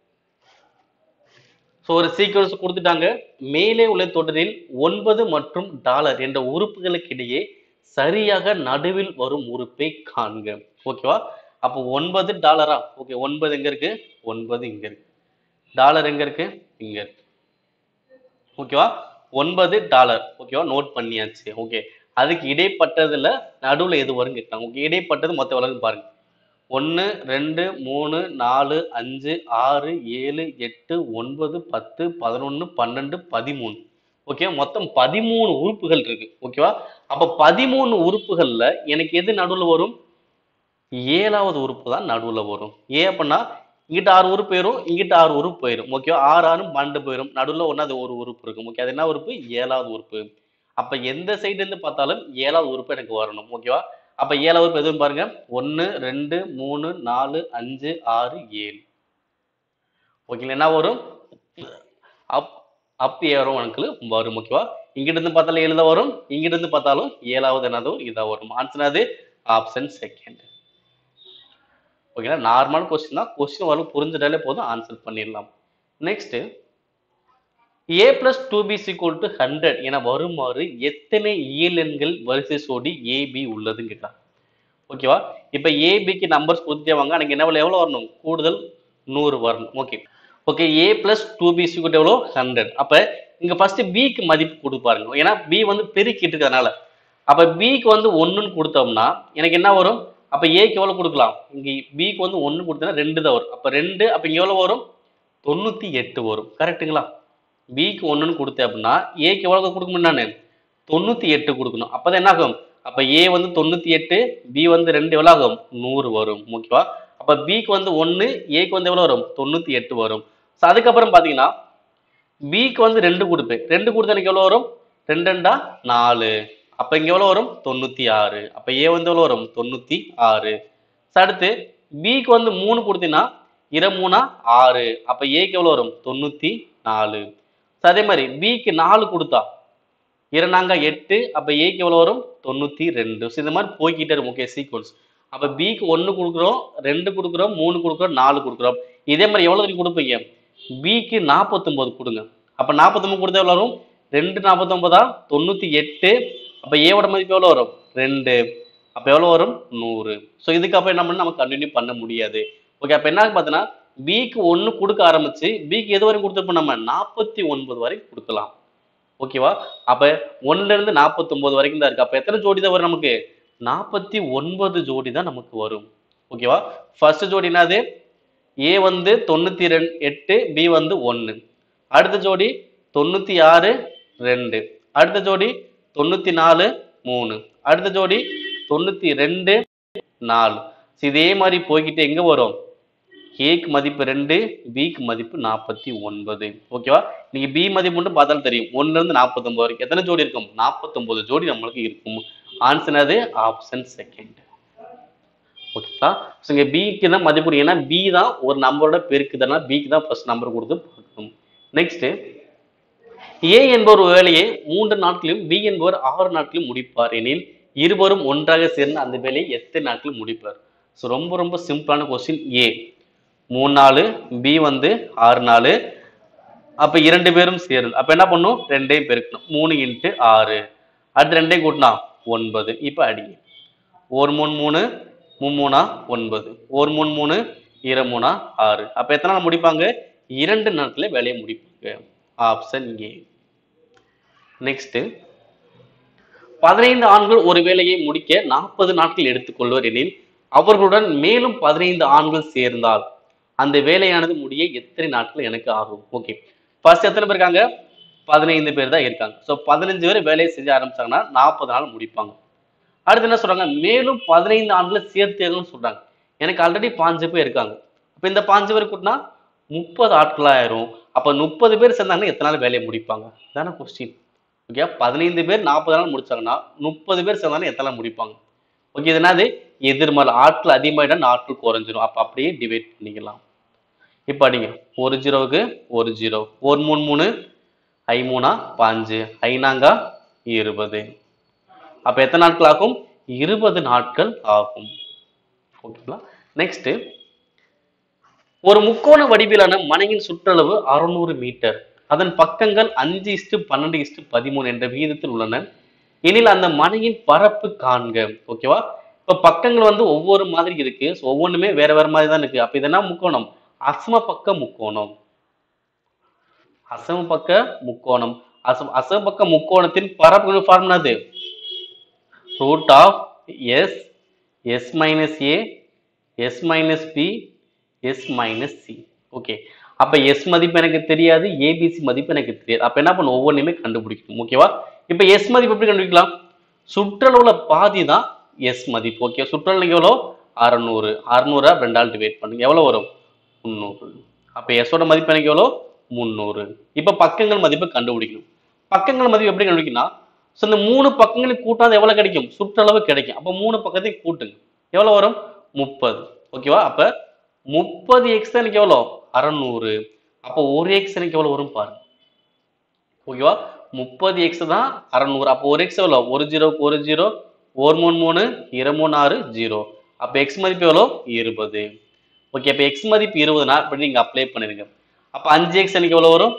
ஸோ ஒரு சீக்வன்ஸ் கொடுத்துட்டாங்க மேலே உள்ள தொடரில் ஒன்பது மற்றும் டாலர் என்ற உறுப்புகளுக்கு இடையே சரியாக நடுவில் வரும் உறுப்பை காண்க ஓகேவா அப்போ ஒன்பது டாலரா ஓகே ஒன்பது எங்க இருக்கு ஒன்பது இங்க இருக்கு டாலர் எங்க இருக்கு இங்க இருக்கு ஓகேவா ஒன்பது டாலர் ஓகேவா நோட் பண்ணியாச்சு ஓகே அதுக்கு இடைப்பட்டதுல நடுவுல எது வரும் கேட்காங்க ஓகே இடைப்பட்டது மொத்த வளர்ந்து பாருங்க ஒன்று ரெண்டு மூணு நாலு அஞ்சு ஆறு ஏழு எட்டு ஒன்பது பத்து பதினொன்று பன்னெண்டு பதிமூணு ஓகே மொத்தம் பதிமூணு உறுப்புகள் இருக்கு ஓகேவா அப்ப பதிமூணு உறுப்புகள்ல எனக்கு எது நடுவுல வரும் ஏழாவது உறுப்பு தான் நடுவுல வரும் ஏன் அப்படின்னா இங்கிட்ட ஆறு உறுப்பு போயிடும் இங்கிட்ட ஆறு உறுப்பு போயிடும் ஓகேவா ஆறு ஆறும் பன்னெண்டு போயிடும் நடுவுல ஒன்னாவது ஒரு உறுப்பு இருக்கும் ஓகே அது என்ன உறுப்பு ஏழாவது உறுப்பு அப்ப எந்த சைடுல இருந்து பார்த்தாலும் ஏழாவது உறுப்பு எனக்கு வரணும் ஓகேவா அப்ப ஏழாவது உறுப்பு எதுவும் பாருங்க ஒன்னு ரெண்டு மூணு நாலு அஞ்சு ஆறு ஏழு ஓகேங்களா என்ன வரும் அப் அப் ஏறும் எனக்கு வரும் ஓகேவா இங்கிட்ட இருந்து பார்த்தாலும் ஏழு தான் வரும் இங்கிட்ட இருந்து பார்த்தாலும் ஏழாவது என்னதும் இதான் வரும் ஆன்சர் அது ஆப்ஷன் செகண்ட் ஓகேங்களா நார்மல் கொஸ்டின் தான் கொஸ்டின் வரும் புரிஞ்சிட்டாலே போதும் ஆன்சர் பண்ணிடலாம் next A plus two B equal to hundred என வருமாறு எத்தனை இயலெண்கள் வரிசை சோடி ஏபி உள்ளதுன்னு கேட்கலாம் ஓகேவா இப்போ ஏபிக்கு நம்பர்ஸ் கொடுத்துட்டே வாங்க எனக்கு என்ன எவ்வளோ வரணும் கூடுதல் நூறு வரணும் okay okay A plus two B equal எவ்வளோ ஹண்ட்ரட் அப்போ இங்கே ஃபர்ஸ்ட் பிக்கு மதிப்பு கொடுப்பாருங்க ஏன்னா பி வந்து பெருக்கிட்டு இருக்கிறதுனால அப்போ பிக்கு வந்து ஒன்றுன்னு கொடுத்தோம்னா எனக்கு என்ன வரும் அப்போ ஏக்கு எவ்வளோ கொடுக்கலாம் இங்கே பிக்கு வந்து ஒன்று கொடுத்தா ரெண்டு தான் வரும் அப்போ ரெண்டு அப்போ இங்கே எவ்வளோ வரும் தொண்ணூற்றி எட்டு வரும் கரெக்ட்டுங்களா பிக்கு ஒன்றுன்னு கொடுத்தேன் அப்படின்னா ஏக்கு எவ்வளோ கொடுக்கணும் நான் தொண்ணூற்றி எட்டு கொடுக்கணும் அப்போ என்ன ஆகும் அப்போ ஏ வந்து தொண்ணூற்றி எட்டு பி வந்து ரெண்டு எவ்வளோ ஆகும் நூறு வரும் ஓகேவா அப்போ பிக்கு வந்து ஒன்று ஏக்கு வந்து எவ்வளோ வரும் தொண்ணூற்றி எட்டு வரும் ஸோ அதுக்கப்புறம் பார்த்தீங்கன்னா பிக்கு வந்து ரெண்டு கொடுப்பேன் ரெண்டு கொடுத்தா எனக்கு எவ்வளோ வரும் ரெண்டு ரெண்டா நாலு அப்போ இங்கே எவ்வளோ வரும் தொண்ணூற்றி ஆறு அப்போ ஏ வந்து எவ்வளோ வரும் தொண்ணூற்றி ஆறு ஸோ அடுத்து பிக்கு வந்து மூணு கொடுத்தீங்கன்னா இர மூணா ஆறு அப்போ ஏக்கு எவ்வளோ வரும் தொண்ணூற்றி நாலு ஸோ அதே மாதிரி பிக்கு நாலு கொடுத்தா இரண்டாங்க எட்டு அப்போ ஏக்கு எவ்வளோ வரும் தொண்ணூற்றி ரெண்டு ஸோ இந்த மாதிரி போய்கிட்டே இருக்கும் ஓகே சீக்வன்ஸ் அப்போ பிக்கு ஒன்று கொடுக்குறோம் ரெண்டு கொடுக்குறோம் மூணு கொடுக்குறோம் நாலு கொடுக்குறோம் இதே மாதிரி எவ்வளோ வரைக்கும் கொடுப்பீங்க பிக்கு நாற்பத்தொம்போது கொடுங்க அப்போ நாற்பத்தொம்பது கொடுத்தா எவ்வளோ வரும் ரெண்டு நாற்பத்தொம்பதா தொண்ணூற்றி எட்டு அப்போ ஏவோட மதிப்பு எவ்வளோ வரும் ரெண்டு அப்போ எவ்வளோ வரும் நூறு ஸோ இதுக்கு அப்போ என்ன பண்ண நம்ம கண்டினியூ பண்ண முடியாது ஓகே அப்போ என்ன பார்த்தீங்கன்னா பிக்கு ஒன்று கொடுக்க ஆரம்பிச்சு பிக்கு எது வரைக்கும் கொடுத்துருப்போம் நம்ம நாற்பத்தி ஒன்பது வரைக்கும் கொடுக்கலாம் ஓகேவா அப்போ ஒன்னுல இருந்து நாற்பத்தொம்போது வரைக்கும் தான் இருக்கு அப்போ எத்தனை ஜோடி தான் வரும் நமக்கு நாற்பத்தி ஒன்பது ஜோடி தான் நமக்கு வரும் ஓகேவா ஃபர்ஸ்ட் ஜோடி என்னது ஏ வந்து தொண்ணூத்தி ரெண்டு எட்டு பி வந்து ஒன்று அடுத்த ஜோடி தொண்ணூத்தி ஆறு ரெண்டு அடுத்த ஜோடி தொண்ணூத்தி நாலு மூணு அடுத்த ஜோடி தொண்ணூத்தி ரெண்டு நாலு So இதே மாதிரி போய்கிட்டு எங்க வரும் ஏக்கு மதிப்பு ரெண்டு பிக்கு மதிப்பு நாற்பத்தி ஒன்பது ஓகேவா நீங்க பி மதிப்பு மட்டும் பார்த்தாலும் தெரியும் ஒண்ணுல இருந்து நாற்பத்தொன்பது வரைக்கும் எத்தனை ஜோடி இருக்கும் நாற்பத்தொன்பது ஜோடி நம்மளுக்கு இருக்கும் ஆன்சர் அது ஆப்ஷன் செகண்ட் ஓகேங்களா ஸோ இங்கே பிக்கு தான் மதிப்பு கொடுங்க. ஏன்னா பி தான் ஒரு நம்பரோட பெருக்குதுன்னா பிக்கு தான் ஃபர்ஸ்ட் நம்பர் கொடுத்து பார்க்கணும் நெக்ஸ்ட் ஏ என்பவர் ஒரு வேலையை மூன்று நாட்களிலும் பி என்பவர் ஆறு நாட்களிலும் முடிப்பார் எனில் இருவரும் ஒன்றாக சேர்ந்து அந்த வேலையை எத்தனை நாட்களில் முடிப்பார் ஸோ ரொம்ப ரொம்ப சிம்பிளான கொஸ்டின் ஏ மூணு நாள் பி வந்து ஆறு நாள் அப்போ இரண்டு பேரும் சேரும் அப்போ என்ன பண்ணும் ரெண்டையும் பெருக்கணும் மூணு இன்ட்டு ஆறு அடுத்து ரெண்டையும் கூட்டினா ஒன்பது இப்போ அடிங்க ஒரு மூணு மூணு மும்மூணா ஒன்பது ஒரு மூணு மூணு இரு மூணா ஆறு அப்ப எத்தனை நாள் முடிப்பாங்க இரண்டு நாட்கள வேலையை முடிப்பாங்க ஆப்ஷன் ஏ நெக்ஸ்ட் பதினைந்து ஆண்கள் ஒரு வேலையை முடிக்க நாற்பது நாட்கள் எடுத்துக்கொள்வர் எனில் அவர்களுடன் மேலும் பதினைந்து ஆண்கள் சேர்ந்தால் அந்த வேலையானது முடிய எத்தனை நாட்கள் எனக்கு ஆகும் ஓகே ஃபர்ஸ்ட் எத்தனை பேர் இருக்காங்க பதினைந்து பேர் தான் இருக்காங்க ஸோ பதினஞ்சு பேர் வேலையை செஞ்ச ஆரம்பிச்சாங்கன்னா நாற்பது நாள் முடிப்பாங்க அடுத்து என்ன சொல்றாங்க மேலும் பதினைந்து ஆண்டுல சேர்த்தேன்னு சொல்றாங்க எனக்கு ஆல்ரெடி பாஞ்சு பேர் இருக்காங்க அப்ப இந்த பாஞ்சு பேர் கூட்டினா முப்பது ஆட்களாயிரும் அப்ப முப்பது பேர் சேர்ந்தாங்கன்னா எத்தனை நாள் வேலையை முடிப்பாங்க தானே கொஸ்டின் ஓகே பதினைந்து பேர் நாற்பது நாள் முடிச்சாங்கன்னா முப்பது பேர் சேர்ந்தாலும் எத்தனை நாள் முடிப்பாங்க ஓகே இது என்னது எதிர்மறை ஆட்கள் அதிகமாயிட்டா நாட்கள் குறைஞ்சிரும் அப்ப அப்படியே டிவைட் பண்ணிக்கலாம் இப்போ அடிங்க ஒரு ஜீரோவுக்கு ஒரு ஜீரோ ஒரு மூணு மூணு ஐ மூணா பாஞ்சு ஐநாங்கா இருபது அப்ப எத்தனை நாட்கள் ஆகும் இருபது நாட்கள் ஆகும் ஓகேங்களா நெக்ஸ்ட் ஒரு முக்கோண வடிவிலான மனையின் சுற்றளவு அறுநூறு மீட்டர் அதன் பக்கங்கள் அஞ்சு இஸ்டு பன்னெண்டு இஸ்டு பதிமூணு என்ற விகிதத்தில் உள்ளன எனில் அந்த மனையின் பரப்பு காண்க ஓகேவா இப்ப பக்கங்கள் வந்து ஒவ்வொரு மாதிரி இருக்கு So, ஒவ்வொன்றுமே வேற வேற மாதிரி தான் இருக்கு அப்ப இதெல்லாம் முக்கோணம் அசம பக்க முக்கோணம் அசம பக்க முக்கோணம் அசம அசம பக்க முக்கோணத்தின் பரப்பு ஃபார்முலா அது root of s s minus a s minus b s minus c okay அப்ப எஸ் மதிப்பு எனக்கு தெரியாது ஏபிசி மதிப்பு எனக்கு தெரியாது அப்ப என்ன பண்ணும் ஒவ்வொன்றையுமே கண்டுபிடிக்கணும் ஓகேவா இப்ப எஸ் மதிப்பு எப்படி கண்டுபிடிக்கலாம் சுற்றளவுல பாதி தான் எஸ் மதிப்பு ஓகே சுற்றளவு எவ்வளோ அறநூறு அறநூறா ரெண்டால் டிவைட் பண்ணுங்க எவ்வளவு வரும் முந்நூறு அப்ப எஸ்ஸோட மதிப்பு எனக்கு எவ்வளோ முந்நூறு இப்ப பக்கங்கள் மதிப்பு கண்டுபிடிக்கணும் பக்கங்கள் மதிப்பு எப்படி கண்டுபிடிக்கணும் ஸோ இந்த மூணு பக்கங்களையும் கூட்டாது எவ்வளவு கிடைக்கும் சுற்றளவு கிடைக்கும் அப்ப மூணு பக்கத்தையும் கூட்டுங்க எவ்வளவு வரும் முப்பது ஓகேவா அப்ப முப்பது எக்ஸ் எனக்கு எவ்வளோ அறநூறு அப்போ ஒரு எக்ஸ் எனக்கு எவ்வளவு வரும் பாருங்க ஓகேவா முப்பது எக்ஸ் தான் அறநூறு அப்போ ஒரு எக்ஸ் எவ்வளோ ஒரு ஜீரோக்கு ஒரு ஜீரோ ஒரு மூணு மூணு இரு மூணு ஆறு ஜீரோ அப்போ எக்ஸ் மதிப்பு எவ்வளோ இருபது ஓகே அப்போ எக்ஸ் மதிப்பு இருபதுனா இப்படி நீங்கள் அப்ளை பண்ணிருங்க அப்போ அஞ்சு எக்ஸ் எனக்கு எவ்வளோ வரும்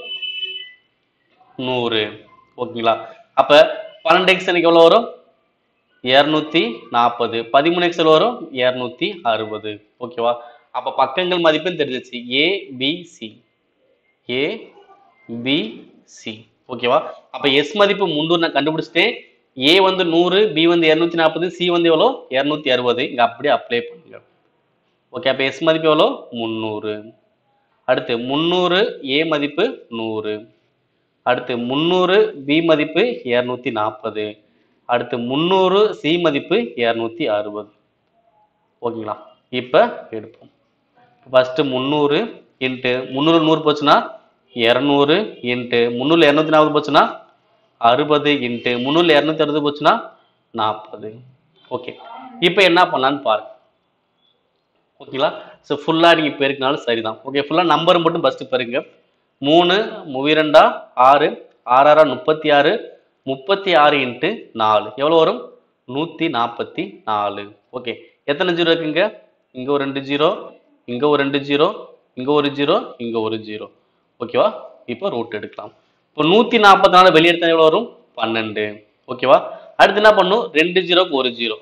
நூறு ஓகேங்களா அப்போ பன்னெண்டு எக்ஸ் எனக்கு எவ்வளோ வரும் இரநூத்தி நாற்பது பதிமூணு எக்ஸ் எவ்வளோ வரும் இரநூத்தி அறுபது ஓகேவா அப்போ பக்கங்கள் மதிப்பும் தெரிஞ்சிச்சு A B C A B C ஓகேவா அப்ப எஸ் மதிப்பு முந்நூறு நான் கண்டுபிடிச்சிட்டேன் ஏ வந்து நூறு பி வந்து இரநூத்தி நாற்பது சி வந்து எவ்வளோ இரநூத்தி அறுபது இங்க அப்படியே அப்ளை பண்ணுங்க ஓகே அப்ப எஸ் மதிப்பு எவ்வளோ முந்நூறு அடுத்து முந்நூறு ஏ மதிப்பு நூறு அடுத்து முந்நூறு பி மதிப்பு இரநூத்தி நாற்பது அடுத்து முந்நூறு சி மதிப்பு இரநூத்தி அறுபது ஓகேங்களா இப்போ எடுப்போம் ஃபஸ்ட்டு முந்நூறு இன்ட்டு முந்நூறு நூறு போச்சுன்னா இரநூறு இன்ட்டு முந்நூறு இரநூத்தி நாற்பது போச்சுன்னா அறுபது இன்ட்டு முந்நூறு இரநூத்தி அறுபது போச்சுன்னா நாற்பது ஓகே இப்போ என்ன பண்ணலான்னு பாருங்க ஓகேங்களா ஸோ ஃபுல்லாக நீங்கள் பெருக்கினாலும் சரிதான் ஓகே ஃபுல்லாக நம்பர் மட்டும் ஃபஸ்ட்டு பெருங்க மூணு மூவிரண்டா ஆறு ஆறாறா முப்பத்தி ஆறு முப்பத்தி ஆறு இன்ட்டு நாலு எவ்வளோ வரும் நூற்றி நாற்பத்தி நாலு ஓகே எத்தனை ஜீரோ இருக்குங்க இங்கே ஒரு ரெண்டு ஜீரோ இங்கே ஒரு ரெண்டு ஜீரோ இங்கே ஒரு ஜீரோ இங்கே ஒரு ஜீரோ ஓகேவா இப்போ ரூட் எடுக்கலாம் இப்போ நூற்றி நாற்பத்தி நாலு வெளியே எடுத்தா எவ்வளோ வரும் பன்னெண்டு ஓகேவா அடுத்து என்ன பண்ணும் ரெண்டு ஜீரோக்கு ஒரு ஜீரோ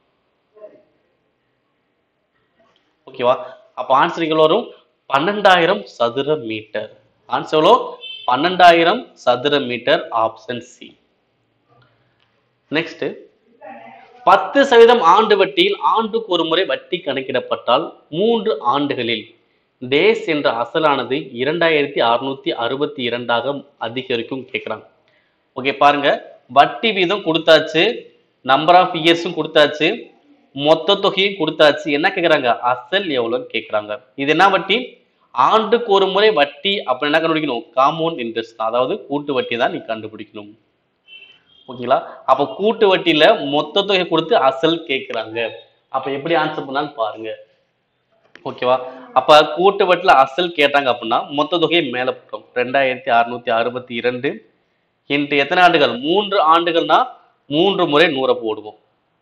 ஓகேவா அப்போ ஆன்சர் எவ்வளோ வரும் பன்னெண்டாயிரம் சதுர மீட்டர் ஆன்சர் எவ்வளோ பன்னெண்டாயிரம் சதுர மீட்டர் ஆப்ஷன் சி நெக்ஸ்ட் பத்து சதவீதம் ஆண்டு வட்டியில் ஆண்டுக்கு ஒரு முறை வட்டி கணக்கிடப்பட்டால் மூன்று ஆண்டுகளில் டேஸ் என்ற அசலானது இரண்டாயிரத்தி அறுநூத்தி அறுபத்தி இரண்டாக அதிகரிக்கும் கேட்குறாங்க ஓகே பாருங்க வட்டி வீதம் கொடுத்தாச்சு நம்பர் ஆஃப் இயர்ஸும் கொடுத்தாச்சு மொத்த தொகையும் கொடுத்தாச்சு என்ன கேக்குறாங்க அசல் எவ்வளோன்னு கேக்குறாங்க இது என்ன வட்டி ஆண்டுக்கு ஒரு முறை வட்டி அப்ப என்ன கண்டுபிடிக்கணும் காம்பவுண்ட் இன்ட்ரெஸ்ட் தான் அதாவது கூட்டு வட்டி தான் நீ கண்டுபிடிக்கணும் ஓகேங்களா அப்ப கூட்டு வட்டியில மொத்த தொகை கொடுத்து அசல் கேக்குறாங்க அப்ப எப்படி ஆன்சர் பண்ணான்னு பாருங்க ஓகேவா அப்ப கூட்டு வட்டில அசல் கேட்டாங்க அப்படின்னா மொத்த தொகையை மேல போட்டோம் ரெண்டாயிரத்தி அறுநூத்தி அறுபத்தி இரண்டு இன்று எத்தனை ஆண்டுகள் மூன்று ஆண்டுகள்னா மூன்று முறை நூறை போடுவோம்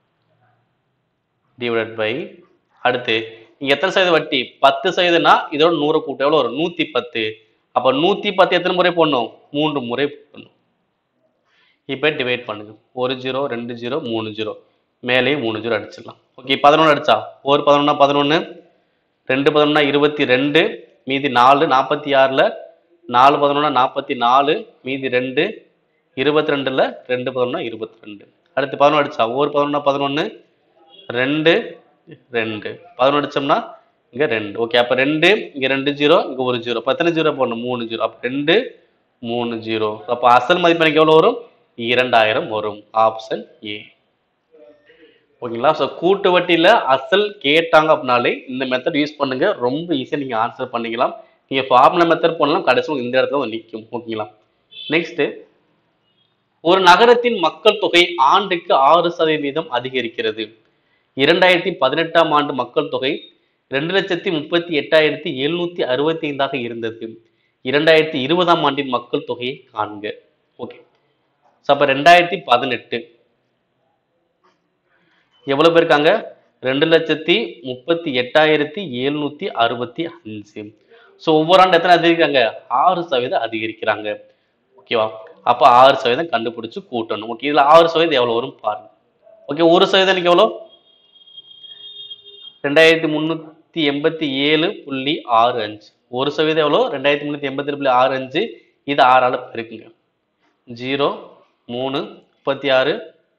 டிவைடட் பை அடுத்து இங்க எத்தனை சதவீத வட்டி பத்து சதவீதம்னா இதோட நூறு கூட்டம் எவ்வளவு வரும் நூத்தி பத்து அப்ப நூத்தி பத்து எத்தனை முறை போடணும் மூன்று முறை போடணும் இப்போ டிவைட் பண்ணுங்க ஒரு ஜீரோ ரெண்டு ஜீரோ மூணு ஜீரோ மேலேயும் மூணு ஜீரோ அடிச்சிடலாம் ஓகே பதினொன்று அடிச்சா ஒரு பதினொன்னா பதினொன்று ரெண்டு பதினொன்னா இருபத்தி ரெண்டு மீதி நாலு நாற்பத்தி ஆறில் நாலு பதினொன்னா நாற்பத்தி நாலு மீதி ரெண்டு இருபத்தி ரெண்டில் ரெண்டு பதினொன்னா இருபத்தி ரெண்டு அடுத்து பதினொன்று அடிச்சா ஒரு பதினொன்னா பதினொன்று ரெண்டு ரெண்டு பதினொன்று அடிச்சோம்னா இங்கே ரெண்டு ஓகே அப்போ ரெண்டு இங்கே ரெண்டு ஜீரோ இங்கே ஒரு ஜீரோ அப்போ எத்தனை ஜீரோ போடணும் மூணு ஜீரோ அப்போ ரெண்டு மூணு ஜீரோ அப்போ அசல் மதிப்பு எனக்கு எவ்வளோ வரும் இரண்டாயிரம் வரும் ஆப்ஷன் ஏ ஓகேங்களா ஸோ கூட்டு வட்டியில் அசல் கேட்டாங்க அப்படின்னாலே இந்த மெத்தட் யூஸ் பண்ணுங்க ரொம்ப ஈஸியாக நீங்கள் ஆன்சர் பண்ணிக்கலாம் நீங்கள் ஃபார்முலா மெத்தட் பண்ணலாம் கடைசி உங்களுக்கு இந்த இடத்துல வந்து நிற்கும் ஓகேங்களா நெக்ஸ்ட் ஒரு நகரத்தின் மக்கள் தொகை ஆண்டுக்கு ஆறு சதவீதம் அதிகரிக்கிறது இரண்டாயிரத்தி பதினெட்டாம் ஆண்டு மக்கள் தொகை ரெண்டு லட்சத்தி முப்பத்தி எட்டாயிரத்தி எழுநூத்தி அறுபத்தி ஐந்தாக இருந்தது இரண்டாயிரத்தி இருபதாம் ஆண்டின் மக்கள் தொகையை காண்க ஓகே ஸோ அப்போ ரெண்டாயிரத்தி பதினெட்டு எவ்வளவு பேர் இருக்காங்க ரெண்டு லட்சத்தி முப்பத்தி எட்டாயிரத்தி எழுநூத்தி அறுபத்தி அஞ்சு ஸோ ஒவ்வொரு ஆண்டு எத்தனை அதிகரிக்கிறாங்க ஆறு சதவீதம் அதிகரிக்கிறாங்க ஓகேவா அப்போ ஆறு சதவீதம் கண்டுபிடிச்சு கூட்டணும் ஓகே இதுல ஆறு சதவீதம் எவ்வளவு வரும் பாருங்க ஓகே ஒரு சதவீதம் எனக்கு எவ்வளோ ரெண்டாயிரத்தி முந்நூற்றி எண்பத்தி ஏழு புள்ளி ஆறு அஞ்சு ஒரு சதவீதம் எவ்வளோ ரெண்டாயிரத்தி முந்நூற்றி எண்பத்தி புள்ளி ஆறு அஞ்சு இது ஆறால் பெருக்குங்க ஜீரோ மூணு முப்பத்தி ஆறு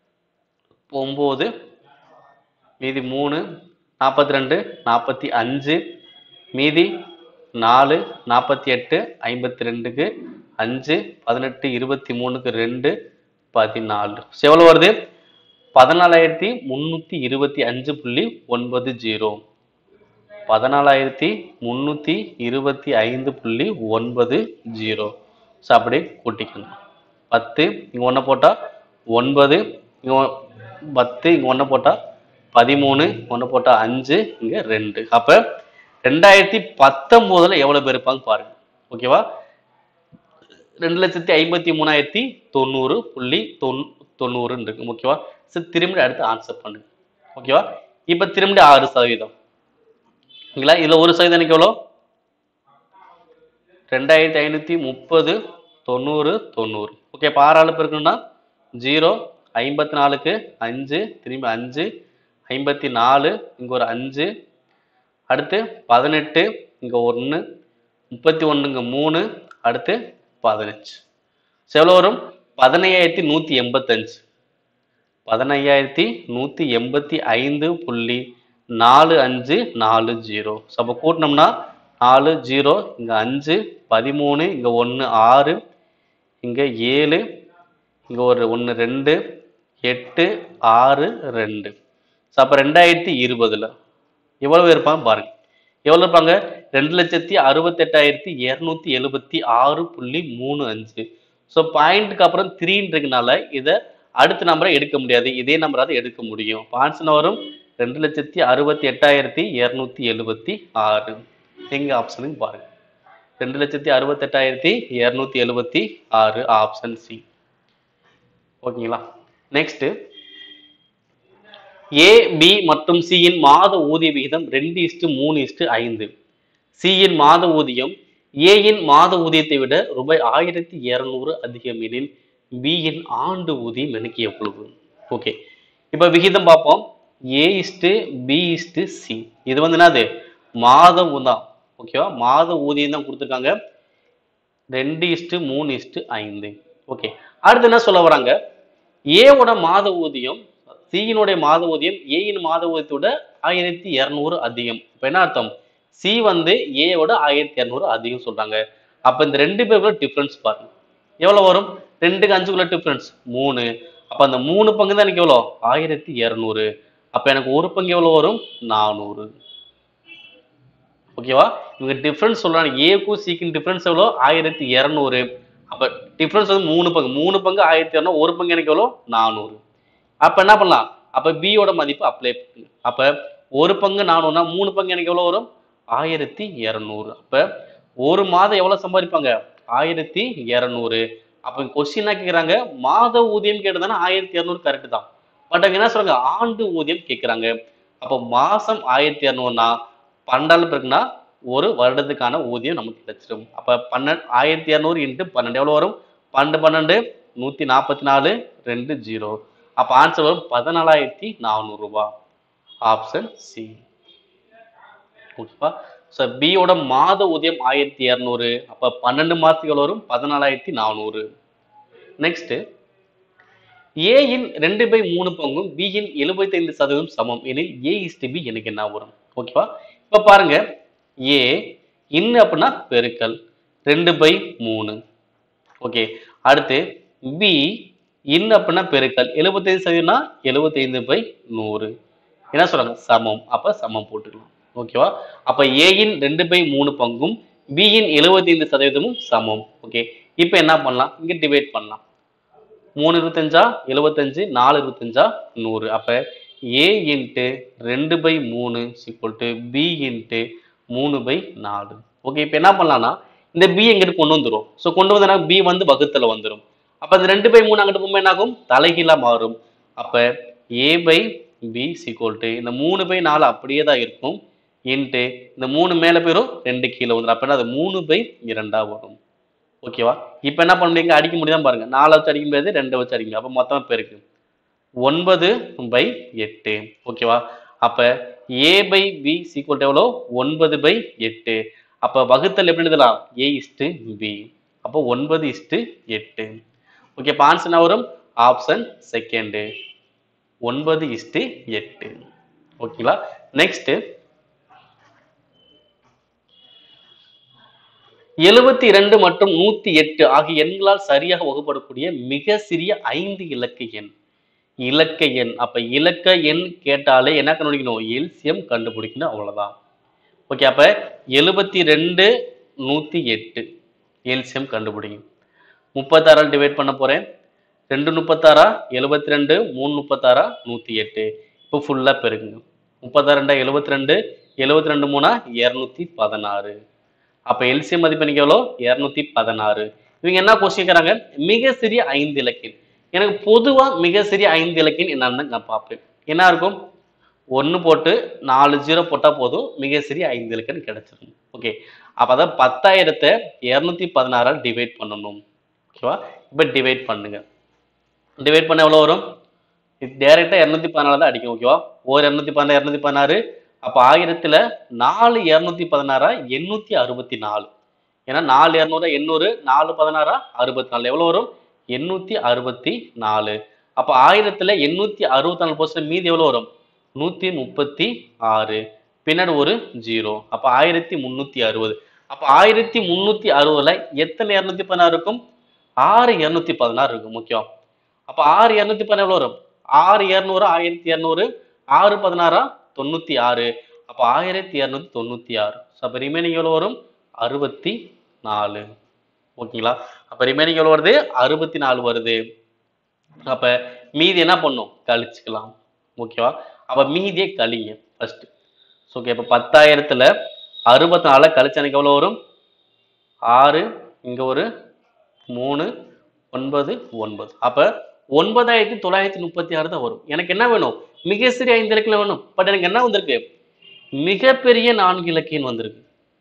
ஒம்பது மீதி மூணு நாற்பத்தி ரெண்டு நாற்பத்தி அஞ்சு மீதி நாலு நாற்பத்தி எட்டு ஐம்பத்தி ரெண்டுக்கு அஞ்சு பதினெட்டு இருபத்தி மூணுக்கு ரெண்டு பதினாலு So, எவ்வளவு வருது பதினாலாயிரத்தி முந்நூற்றி இருபத்தி அஞ்சு புள்ளி ஒன்பது ஜீரோ பதினாலாயிரத்தி முந்நூற்றி இருபத்தி ஐந்து புள்ளி ஒன்பது ஜீரோ ஸோ அப்படியே கூட்டிக்கணும் பத்து இங்கே ஒன்று போட்டால் ஒன்பது இங்கே பத்து இங்கே ஒன்று போட்டால் பதிமூணு ஒன்று போட்டால் அஞ்சு இங்கே ரெண்டு அப்போ ரெண்டாயிரத்தி பத்தொம்போதில் எவ்வளோ பேர் இருப்பாங்க பாருங்க ஓகேவா ரெண்டு லட்சத்தி ஐம்பத்தி மூணாயிரத்தி தொண்ணூறு புள்ளி தொன் தொண்ணூறுன்னு இருக்கு ஓகேவா சரி திரும்பி அடுத்து ஆன்சர் பண்ணுங்க ஓகேவா இப்போ திரும்பி ஆறு சதவீதம் ஓகேங்களா இதில் ஒரு சதவீதம் எனக்கு எவ்வளோ ரெண்டாயிரத்தி ஐநூற்றி முப்பது தொண்ணூறு தொண்ணூறு ஓகே இப்போ ஆறு ஆள் இருக்கணும்னா ஜீரோ ஐம்பத்தி நாலுக்கு அஞ்சு திரும்பி அஞ்சு ஐம்பத்தி நாலு இங்கே ஒரு அஞ்சு அடுத்து பதினெட்டு இங்கே ஒன்று முப்பத்தி ஒன்றுங்க மூணு அடுத்து பதினஞ்சு ஸோ எவ்வளோ வரும் பதினையாயிரத்தி நூற்றி எண்பத்தஞ்சு பதினையாயிரத்தி நூற்றி எண்பத்தி ஐந்து புள்ளி நாலு அஞ்சு நாலு ஜீரோ ஸோ அப்போ கூட்டினோம்னா நாலு ஜீரோ இங்கே அஞ்சு பதிமூணு இங்கே ஒன்று ஆறு இங்கே ஏழு இங்கே ஒரு ஒன்று ரெண்டு எட்டு ஆறு ரெண்டு ஸோ அப்போ ரெண்டாயிரத்தி இருபதில் எவ்வளவு இருப்பாங்க பாருங்க எவ்வளவு இருப்பாங்க ரெண்டு லட்சத்தி அறுபத்தெட்டாயிரத்தி இரநூத்தி எழுபத்தி ஆறு புள்ளி மூணு அஞ்சு ஸோ பாயிண்ட்டுக்கு அப்புறம் த்ரீன்றதுனால இதை அடுத்த நம்பரை எடுக்க முடியாது இதே நம்பராக எடுக்க முடியும் ஆன்சர் வரும் ரெண்டு லட்சத்தி அறுபத்தி எட்டாயிரத்தி இரநூத்தி எழுபத்தி ஆறு எங்க ஆப்ஷனுக்கு பாருங்க ரெண்டு லட்சத்தி அறுபத்தெட்டாயிரத்தி இரநூத்தி எழுபத்தி ஆறு ஆப்ஷன் சி ஓகேங்களா நெக்ஸ்ட் ஏ பி மற்றும் சி யின் மாத ஊதிய விகிதம் ரெண்டு இஸ்டு மூணு இஸ்டு ஐந்து சி யின் மாத ஊதியம் ஏ யின் மாத ஊதியத்தை விட ரூபாய் ஆயிரத்தி இருநூறு அதிகம் எனில் பி யின் ஆண்டு ஊதியம் எனக்கு எவ்வளவு ஓகே இப்போ விகிதம் பார்ப்போம் A is to B is to C இது வந்து என்னது மாத ஊதம் ஓகேவா மாத ஊதியம் தான் கொடுத்துருக்காங்க ரெண்டு இஸ்டு மூணு இஸ்டு ஐந்து ஓகே அடுத்து என்ன சொல்ல வராங்க ஏவோட மாத ஊதியம் சியினுடைய மாத ஊதியம் ஏயின் மாத ஊதியத்தோட ஆயிரத்தி இரநூறு அதிகம் இப்போ என்ன அர்த்தம் சி வந்து ஏயோட ஆயிரத்தி இரநூறு அதிகம் சொல்றாங்க அப்போ இந்த ரெண்டு பேருக்குள்ள டிஃப்ரென்ஸ் பாருங்க எவ்வளோ வரும் ரெண்டுக்கு அஞ்சுக்குள்ள டிஃப்ரென்ஸ் மூணு அப்போ அந்த மூணு பங்கு தான் எனக்கு எவ்வளோ ஆயிரத்தி இரநூறு அப்போ எனக்கு ஒரு பங்கு எவ்வளோ வரும் நானூறு ஓகேவா இவங்க டிஃப்ரென்ஸ் சொல்றாங்க ஏக்கும் சிக்கும் டிஃப்ரென்ஸ் எவ்வளோ ஆயிரத்தி இரநூறு அப்போ டிஃப்ரென்ஸ் வந்து மூணு பங்கு மூணு பங்கு ஆயிரத்தி இரநூறு ஒரு பங்கு எனக்கு எவ்வளோ நானூறு அப்போ என்ன பண்ணலாம் அப்போ பியோட மதிப்பு அப்ளை பண்ணுங்க அப்போ ஒரு பங்கு நானூறுனா மூணு பங்கு எனக்கு எவ்வளோ வரும் ஆயிரத்தி இரநூறு அப்போ ஒரு மாதம் எவ்வளோ சம்பாதிப்பாங்க ஆயிரத்தி இரநூறு அப்போ கொஸ்டின் என்ன கேட்குறாங்க மாத ஊதியம் கேட்டதானே ஆயிரத்தி இரநூறு கரெக்டு தான் பட் அவங்க என்ன சொல்றாங்க ஆண்டு ஊதியம் கேட்குறாங்க அப்போ மாசம் ஆயிரத்தி இரநூறுனா பன்னெண்டாள் இருக்குன்னா ஒரு வருடத்துக்கான ஊதியம் நமக்கு கிடைச்சிடும் அப்போ பன்னெண்டு ஆயிரத்தி இரநூறு இன்ட்டு பன்னெண்டு எவ்வளோ வரும் பன்னெண்டு பன்னெண்டு நூற்றி நாற்பத்தி நாலு ரெண்டு ஜீரோ அப்ப ஆன்சர் வரும் பதினாலாயிரத்தி நானூறு ரூபாய் ஆப்ஷன் சி ஓகேவா ஸோ பியோட மாத ஊதியம் ஆயிரத்தி இரநூறு அப்ப பன்னெண்டு மாதத்துக்கு வரும் பதினாலாயிரத்தி நானூறு நெக்ஸ்ட் ஏயின் ரெண்டு பை மூணு பங்கும் பியின் எழுபத்தைந்து சதவீதம் சமம் எனில் ஏ இஸ்டு பி எனக்கு என்ன வரும் ஓகேவா இப்ப பாருங்க ஏ இன்னு அப்படின்னா பெருக்கல் ரெண்டு பை மூணு ஓகே அடுத்து பி இன் அப்படின்னா பெருக்கல் எழுபத்தைந்து சதவீதம்னா எழுபத்தைந்து பை நூறு என்ன சொல்றாங்க சமம் அப்ப சமம் போட்டுக்கலாம் ஓகேவா அப்ப ஏயின் ரெண்டு பை மூணு பங்கும் பியின் எழுபத்தைந்து சதவீதமும் சமம் ஓகே இப்போ என்ன பண்ணலாம் இங்க டிவைட் பண்ணலாம் மூணு இருபத்தஞ்சா எழுபத்தஞ்சு நாலு இருபத்தஞ்சா நூறு அப்ப ஏ இன்ட்டு ரெண்டு பை மூணு சிக்வல் டு பி இன்ட்டு மூணு பை நாலு ஓகே இப்போ என்ன பண்ணலாம்னா இந்த பி எங்கிட்டு கொண்டு வந்துரும் ஸோ கொண்டு வந்தனா பி வந்து வகுத்துல வந்துரும் அப்ப இந்த ரெண்டு பை மூணு அங்கிட்டு போகும்போது என்ன ஆகும் தலைகீழா மாறும் அப்ப A by B equal to இந்த மூணு பை நாலு அப்படியே தான் இருக்கும் இன்ட்டு இந்த மூணு மேல போயிரும் ரெண்டு கீழே வந்துடும் அப்ப என்ன அது மூணு பை இரண்டா வரும் ஓகேவா இப்போ என்ன பண்ண முடியுங்க அடிக்க முடியுதான் பாருங்க நாலு வச்சு அடிக்க முடியாது ரெண்டை வச்சு அடிக்க முடியும் அப்போ மொத்தமா பெருக்கு ஒன்பது பை எட்டு ஓகேவா அப்ப ஏ பை பி சீக்வல் எவ்வளோ ஒன்பது பை எட்டு அப்ப வகுத்தல் எப்படி எழுதலாம் ஏ இஸ்டு பி அப்போ ஒன்பது இஸ்டு எட்டு ஓகே இப்போ ஆன்சர் என்ன வரும் ஆப்ஷன் செகண்டு ஒன்பது இஸ்டு எட்டு ஓகேங்களா நெக்ஸ்ட் எழுபத்தி இரண்டு மற்றும் நூத்தி எட்டு ஆகிய எண்களால் சரியாக வகுப்படக்கூடிய மிக சிறிய ஐந்து இலக்க எண் இலக்க எண் அப்ப இலக்க எண் கேட்டாலே என்ன கண்டுபிடிக்கணும் எல்சியம் கண்டுபிடிக்கணும் அவ்வளவுதான் ஓகே அப்ப எழுபத்தி ரெண்டு நூத்தி எட்டு எல்சியம் கண்டுபிடிக்கும் முப்பத்தாறால் டிவைட் பண்ண போறேன் ரெண்டு முப்பத்தாறா எழுபத்தி ரெண்டு மூணு முப்பத்தாறா நூத்தி எட்டு இப்போ ஃபுல்லா பெருக்குங்க முப்பத்தாறு ரெண்டா எழுபத்தி ரெண்டு எழுபத்தி ரெண்டு மூணா இரநூத்தி பதினாறு அப்ப எல்சிஎம் மதிப்பு எனக்கு எவ்வளோ இரநூத்தி பதினாறு இவங்க என்ன கொஸ்டின் கேட்கறாங்க மிக சிறிய ஐந்து இலக்கின் எனக்கு பொதுவா மிக சிறிய ஐந்து இலக்கின் என்னன்னு நான் பார்ப்பேன் என்ன இருக்கும் ஒன்று போட்டு நாலு ஜீரோ போட்டால் போதும் மிக சிறிய ஐந்து இலக்கணம் கிடைச்சிரும் ஓகே அப்போ அதான் பத்தாயிரத்தை இரநூத்தி பதினாறால் டிவைட் பண்ணணும் ஓகேவா இப்போ டிவைட் பண்ணுங்க டிவைட் பண்ண எவ்வளோ வரும் இது டேரெக்டாக இரநூத்தி பதினாறு தான் அடிக்கும் ஓகேவா ஒரு இரநூத்தி பதினாறு இரநூத்தி பதினாறு அப்போ ஆயிரத்தில் நாலு இரநூத்தி பதினாறா எண்ணூற்றி அறுபத்தி நாலு ஏன்னா நாலு இரநூறு எண்ணூறு நாலு பதினாறா அறுபத்தி நாலு எவ்வளோ வரும் எண்ணூற்றி அறுபத்தி நாலு அப்போ ஆயிரத்தில் எண்ணூற்றி அறுபத்தி நாலு பர்சன்ட் மீதி எவ்வளோ வரும் நூற்றி முப்பத்தி ஆறு பின்னாடி ஒரு ஜீரோ அப்போ ஆயிரத்தி முந்நூற்றி அறுபது அப்போ ஆயிரத்தி முந்நூற்றி அறுபதில் எத்தனை இரநூத்தி பதினாறு இருக்கும் ஆறு இரநூத்தி பதினாறு இருக்கும் முக்கியம் அப்போ ஆறு இரநூத்தி பதினாறு எவ்வளோ வரும் ஆறு இரநூறு ஆயிரத்தி இரநூறு ஆறு பதினாறா தொண்ணூற்றி ஆறு அப்போ ஆயிரத்தி இரநூத்தி தொண்ணூற்றி ஆறு ஸோ அப்போ ரிமைனிங் எவ்வளோ வரும் அறுபத்தி நாலு ஓகேங்களா அப்போ ரிமைனிங் எவ்வளோ வருது அறுபத்தி நாலு வருது அப்போ மீதி என்ன பண்ணும் கழிச்சுக்கலாம் ஓகேவா அப்போ மீதியை கழிங்க ஃபர்ஸ்ட் ஸோ ஓகே இப்போ பத்தாயிரத்தில் அறுபத்தி நாலு கழிச்சு எனக்கு எவ்வளோ வரும் ஆறு இங்கே ஒரு மூணு ஒன்பது ஒன்பது அப்போ ஒன்பதாயிரத்தி தொள்ளாயிரத்தி முப்பத்தி ஆறு தான் வரும் எனக்கு என்ன வேணும் மிக சிறிய ஐந்து இலக்கியம் வேணும் பட் எனக்கு என்ன வந்திருக்கு மிகப்பெரிய நான்கு இலக்கியம் வந்திருக்கு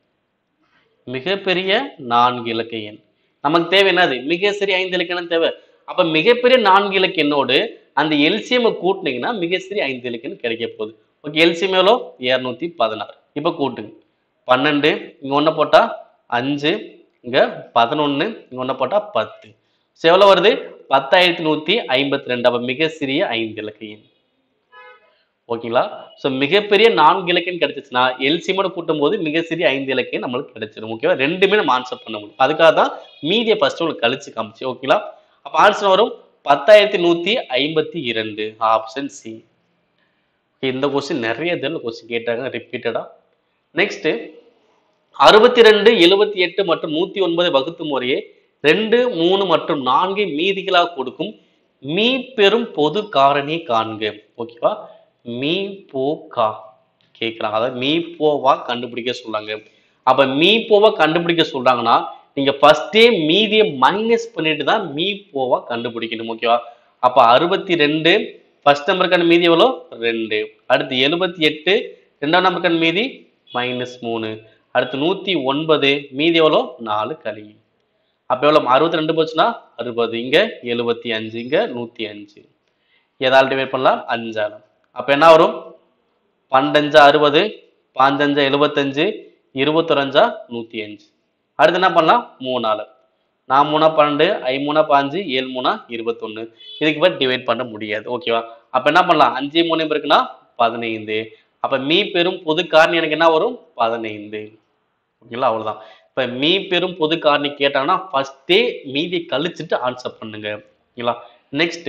மிகப்பெரிய நான்கு இலக்க எண் நமக்கு தேவை என்னது மிக சிறிய ஐந்து இலக்கணம் தேவை அப்ப மிகப்பெரிய நான்கு இலக்க எண்ணோடு அந்த எல்சிஎம் கூட்டினீங்கன்னா மிக சிறிய ஐந்து இலக்கணம் கிடைக்க போகுது ஓகே எல்சிஎம் எவ்வளோ இரநூத்தி பதினாறு இப்போ கூட்டுங்க பன்னெண்டு இங்க ஒன்று போட்டா அஞ்சு இங்க பதினொன்று இங்க ஒன்று போட்டா பத்து ஸோ எவ்வளோ வருது பத்தாயிரத்தி நூற்றி ஐம்பத்தி ரெண்டு அப்போ மிக சிறிய ஐந்து இலக்க எண் ஓகேங்களா ஸோ மிகப்பெரிய நான்கு இலக்கியம் கிடைச்சிச்சுன்னா எல்சிமோட கூட்டும் போது மிக சிறிய ஐந்து இலக்கியம் நம்மளுக்கு கிடைச்சிடும் ஓகேவா ரெண்டுமே நம்ம ஆன்சர் பண்ண முடியும் அதுக்காக தான் மீதியை ஃபர்ஸ்ட் உங்களுக்கு கழிச்சு காமிச்சு ஓகேங்களா அப்போ ஆன்சர் வரும் பத்தாயிரத்தி நூற்றி ஐம்பத்தி இரண்டு ஆப்ஷன் சி இந்த கொஸ்டின் நிறைய இதில் கொஸ்டின் கேட்டாங்க ரிப்பீட்டடாக நெக்ஸ்ட் அறுபத்தி ரெண்டு எழுபத்தி எட்டு மற்றும் நூத்தி ஒன்பது வகுத்து முறையே ரெண்டு மூணு மற்றும் நான்கு மீதிகளாக கொடுக்கும் மீ பெரும் பொது காரணி காண்க ஓகேவா மீ போ கா கேட்குறாங்க அதாவது மீ போவா கண்டுபிடிக்க சொல்றாங்க அப்ப மீ போவா கண்டுபிடிக்க சொல்றாங்கன்னா நீங்க ஃபர்ஸ்டே மீதியை மைனஸ் பண்ணிட்டு தான் மீ போவா கண்டுபிடிக்கணும் ஓகேவா அப்ப அறுபத்தி ரெண்டு ஃபர்ஸ்ட் நம்பருக்கான மீதி எவ்வளோ ரெண்டு அடுத்து எழுபத்தி எட்டு ரெண்டாம் நம்பருக்கான மீதி மைனஸ் மூணு அடுத்து நூத்தி ஒன்பது மீதி எவ்வளோ நாலு கழியும் அப்ப எவ்வளோ அறுபத்தி ரெண்டு போச்சுன்னா அறுபது இங்க எழுபத்தி அஞ்சு இங்க நூத்தி அஞ்சு எதால் டிவைட் பண்ணலாம் அஞ்சால் அப்ப என்ன வரும் பன்னெண்டஞ்சா அறுபது பாஞ்சஞ்சா எழுபத்தஞ்சு இருபத்தொரஞ்சா நூத்தி அஞ்சு அடுத்து என்ன பண்ணலாம் மூணால நான் மூணா பன்னெண்டு ஐ மூணா பாஞ்சு ஏழு மூணா இருபத்தொன்னு இதுக்கு பேர் டிவைட் பண்ண முடியாது ஓகேவா அப்ப என்ன பண்ணலாம் அஞ்சு மூணு இருக்குன்னா பதினைந்து அப்ப மீ பெரும் பொது காரணி எனக்கு என்ன வரும் பதினைந்து ஓகேங்களா அவ்வளவுதான் இப்ப மீ பெரும் பொது காரணி கேட்டாங்கன்னா ஃபர்ஸ்டே மீதி கழிச்சிட்டு ஆன்சர் பண்ணுங்க ஓகேங்களா நெக்ஸ்ட்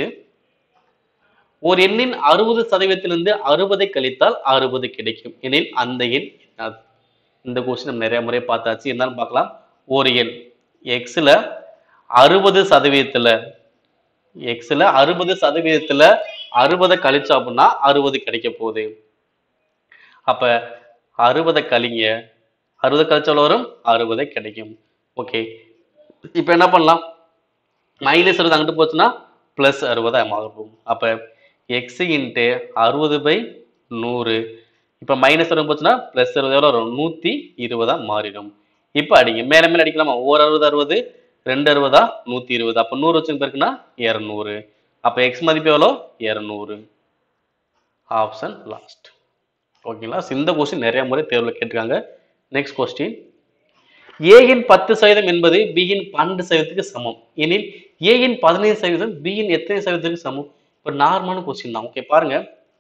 ஒரு எண்ணின் அறுபது சதவீதத்திலிருந்து அறுபதை கழித்தால் அறுபது கிடைக்கும் எனில் அந்த எண் என்னது இந்த கொஸ்டின் நம்ம நிறைய முறை பார்த்தாச்சு இருந்தாலும் பார்க்கலாம் ஒரு எண் எக்ஸ்ல அறுபது சதவீதத்துல எக்ஸ்ல அறுபது சதவீதத்துல அறுபதை கழிச்சோம் அப்படின்னா அறுபது கிடைக்க போகுது அப்ப அறுபதை கழிங்க அறுபது கழிச்சாலும் வரும் அறுபதை கிடைக்கும் ஓகே இப்போ என்ன பண்ணலாம் மைனஸ் அறுபது அங்கிட்டு போச்சுன்னா ப்ளஸ் அறுபது ஆகும் அப்போ எக்ஸ் இன்ட்டு அறுபது பை நூறு இப்போ மைனஸ் அறுபது போச்சுன்னா ப்ளஸ் அறுபது எவ்வளோ வரும் நூற்றி இருபதா மாறிடும் இப்போ அடிங்க மேலே மேலே அடிக்கலாமா ஒரு அறுபது அறுபது ரெண்டு அறுபதா நூற்றி இருபது அப்போ நூறு வச்சு பேருக்குன்னா இரநூறு அப்போ எக்ஸ் மதிப்பு எவ்வளோ இரநூறு ஆப்ஷன் லாஸ்ட் ஓகேங்களா So, இந்த கொஸ்டின் நிறைய முறை தேர்வில் கேட்டிருக்காங்க நெக்ஸ்ட் கொஸ்டின் ஏயின் பத்து சதவீதம் என்பது பியின் பன்னெண்டு சதவீதத்துக்கு சமம் எனில் ஏயின் பதினைந்து சதவீதம் பியின் எத்தனை சதவீதத்துக்கு சமம் இப்போ நார்மலான கொஸ்டின் தான் ஓகே பாருங்க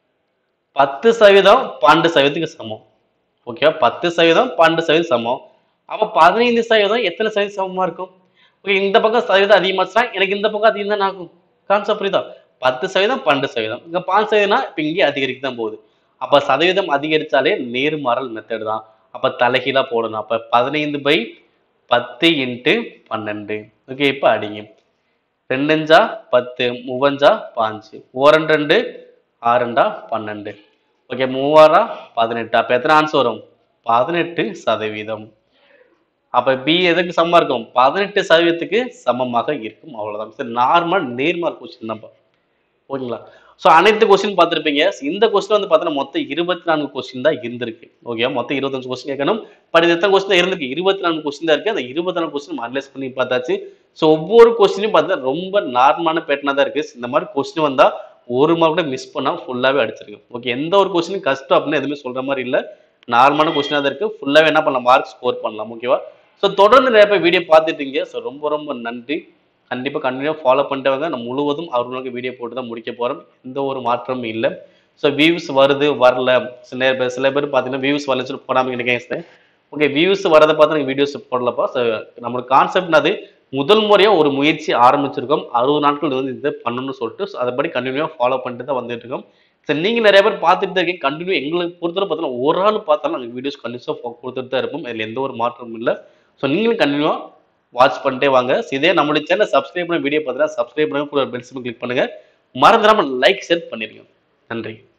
பத்து சதவீதம் பன்னெண்டு சதவீதத்துக்கு சமம் ஓகேவா பத்து சதவீதம் பன்னெண்டு சதவீதம் சமம் அப்போ பதினைந்து சதவீதம் எத்தனை சதவீதம் சமமா இருக்கும் ஓகே இந்த பக்கம் சதவீதம் அதிகமாச்சுன்னா எனக்கு இந்த பக்கம் அதிகம் தான் ஆகும் கான்செப்ட் புரியுதா பத்து சதவீதம் பன்னெண்டு சதவீதம் இங்க பாஞ்சு சதவீதம்னா இப்போ இங்கே அதிகரிக்க தான் போகுது அப்ப சதவீதம் அதிகரிச்சாலே நேர்மாறல் மெத்தட் தான் அப்ப தலைகீழா போடணும் அப்ப பதினைந்து பை பத்து இன்ட்டு பன்னெண்டு ஓகே இப்ப அடிங்க ரெண்டஞ்சா பத்து மூவஞ்சா பாஞ்சு ஓரண்டு ரெண்டு ஆறுண்டா பன்னெண்டு ஓகே மூவாரா பதினெட்டு அப்ப எத்தனை ஆன்சர் வரும் பதினெட்டு சதவீதம் அப்ப பி எதுக்கு சமமா இருக்கும் பதினெட்டு சதவீதத்துக்கு சமமாக இருக்கும் அவ்வளவுதான் சரி நார்மல் நேர்மார்க் கொஸ்டின் தான்ப்பா ஓகேங்களா ஸோ அனைத்து கொஸ்டின் பார்த்துருப்பீங்க இந்த கொஸ்டின் வந்து பார்த்தீங்கன்னா மொத்தம் இருபத்தி நான்கு கொஸ்டின் தான் இருந்திருக்கு ஓகே மொத்தம் இருபத்தஞ்சு கொஸ்டின் கேட்கணும் பட் இது எத்தனை கொஸ்டின் இருந்திருக்கு இருபத்தி நான்கு கொஸ்டின் தான் இருக்கு அந்த இருபத்தி நாலு கொஸ்டின் அனலைஸ் பண்ணி பார்த்தாச்சு ஸோ ஒவ்வொரு கொஸ்டினும் பார்த்தீங்கன்னா ரொம்ப நார்மலான பேட்டர்னாக தான் இருக்கு இந்த மாதிரி கொஸ்டின் வந்தா ஒரு மார்க் கூட மிஸ் பண்ணாம ஃபுல்லாவே அடிச்சிருக்கு ஓகே எந்த ஒரு கொஸ்டினும் கஷ்டம் அப்படின்னு எதுவுமே சொல்ற மாதிரி இல்லை நார்மலான கொஸ்டினாக தான் இருக்கு ஃபுல்லாவே என்ன பண்ணலாம் மார்க் ஸ்கோர் பண்ணலாம் ஓகேவா ஸோ தொடர்ந்து நிறைய பேர் வீடியோ பார்த்துட்டீங்க ஸோ ரொம்ப ரொம்ப நன்றி கண்டிப்பாக கண்டினியூ ஃபாலோ பண்ணிட்டு வாங்க நான் முழுவதும் அவர்களுக்கு வீடியோ போட்டு தான் முடிக்க போகிறோம் எந்த ஒரு மாற்றமும் இல்லை ஸோ வியூஸ் வருது வரல சில பேர் சில பேர் பார்த்தீங்கன்னா வியூஸ் வரலன்னு சொல்லி போடாமல் நினைக்கிறேன் ஓகே வியூஸ் வரதை பார்த்து எனக்கு வீடியோஸ் போடலப்பா ஸோ நம்மளோட கான்செப்ட் அது முதல் முறையாக ஒரு முயற்சி ஆரம்பிச்சிருக்கோம் அறுபது நாட்கள் வந்து இதை பண்ணணும்னு சொல்லிட்டு so அதைப்படி கண்டினியூவாக ஃபாலோ பண்ணிட்டு தான் வந்துட்டு இருக்கோம் சரி நீங்கள் நிறைய பேர் பார்த்துட்டு தான் இருக்கீங்க கண்டினியூ எங்களுக்கு பொறுத்தவரை பார்த்தீங்கன்னா ஒரு ஆள் பார்த்தாலும் நாங்கள் வீடியோஸ் கண்டிப்பாக கொடுத்துட்டு தான் இருப்போம் இதில் எந்த ஒரு மாற்றமும் இல்லை ஸோ நீங்களும் கண்டினியூவாக வாட்ச் பண்ணிட்டே வாங்க So இதே நம்மளுடைய சேனல் சப்ஸ்கிரைப் பண்ண வீடியோ பார்த்தீங்கன்னா சப்ஸ்கிரைப் பண்ணுங்க கூட பெல் சிம் கிளிக் பண்ணுங்க மறந்துடாம லைக் ஷேர் பண்ணிடுங்க நன்றி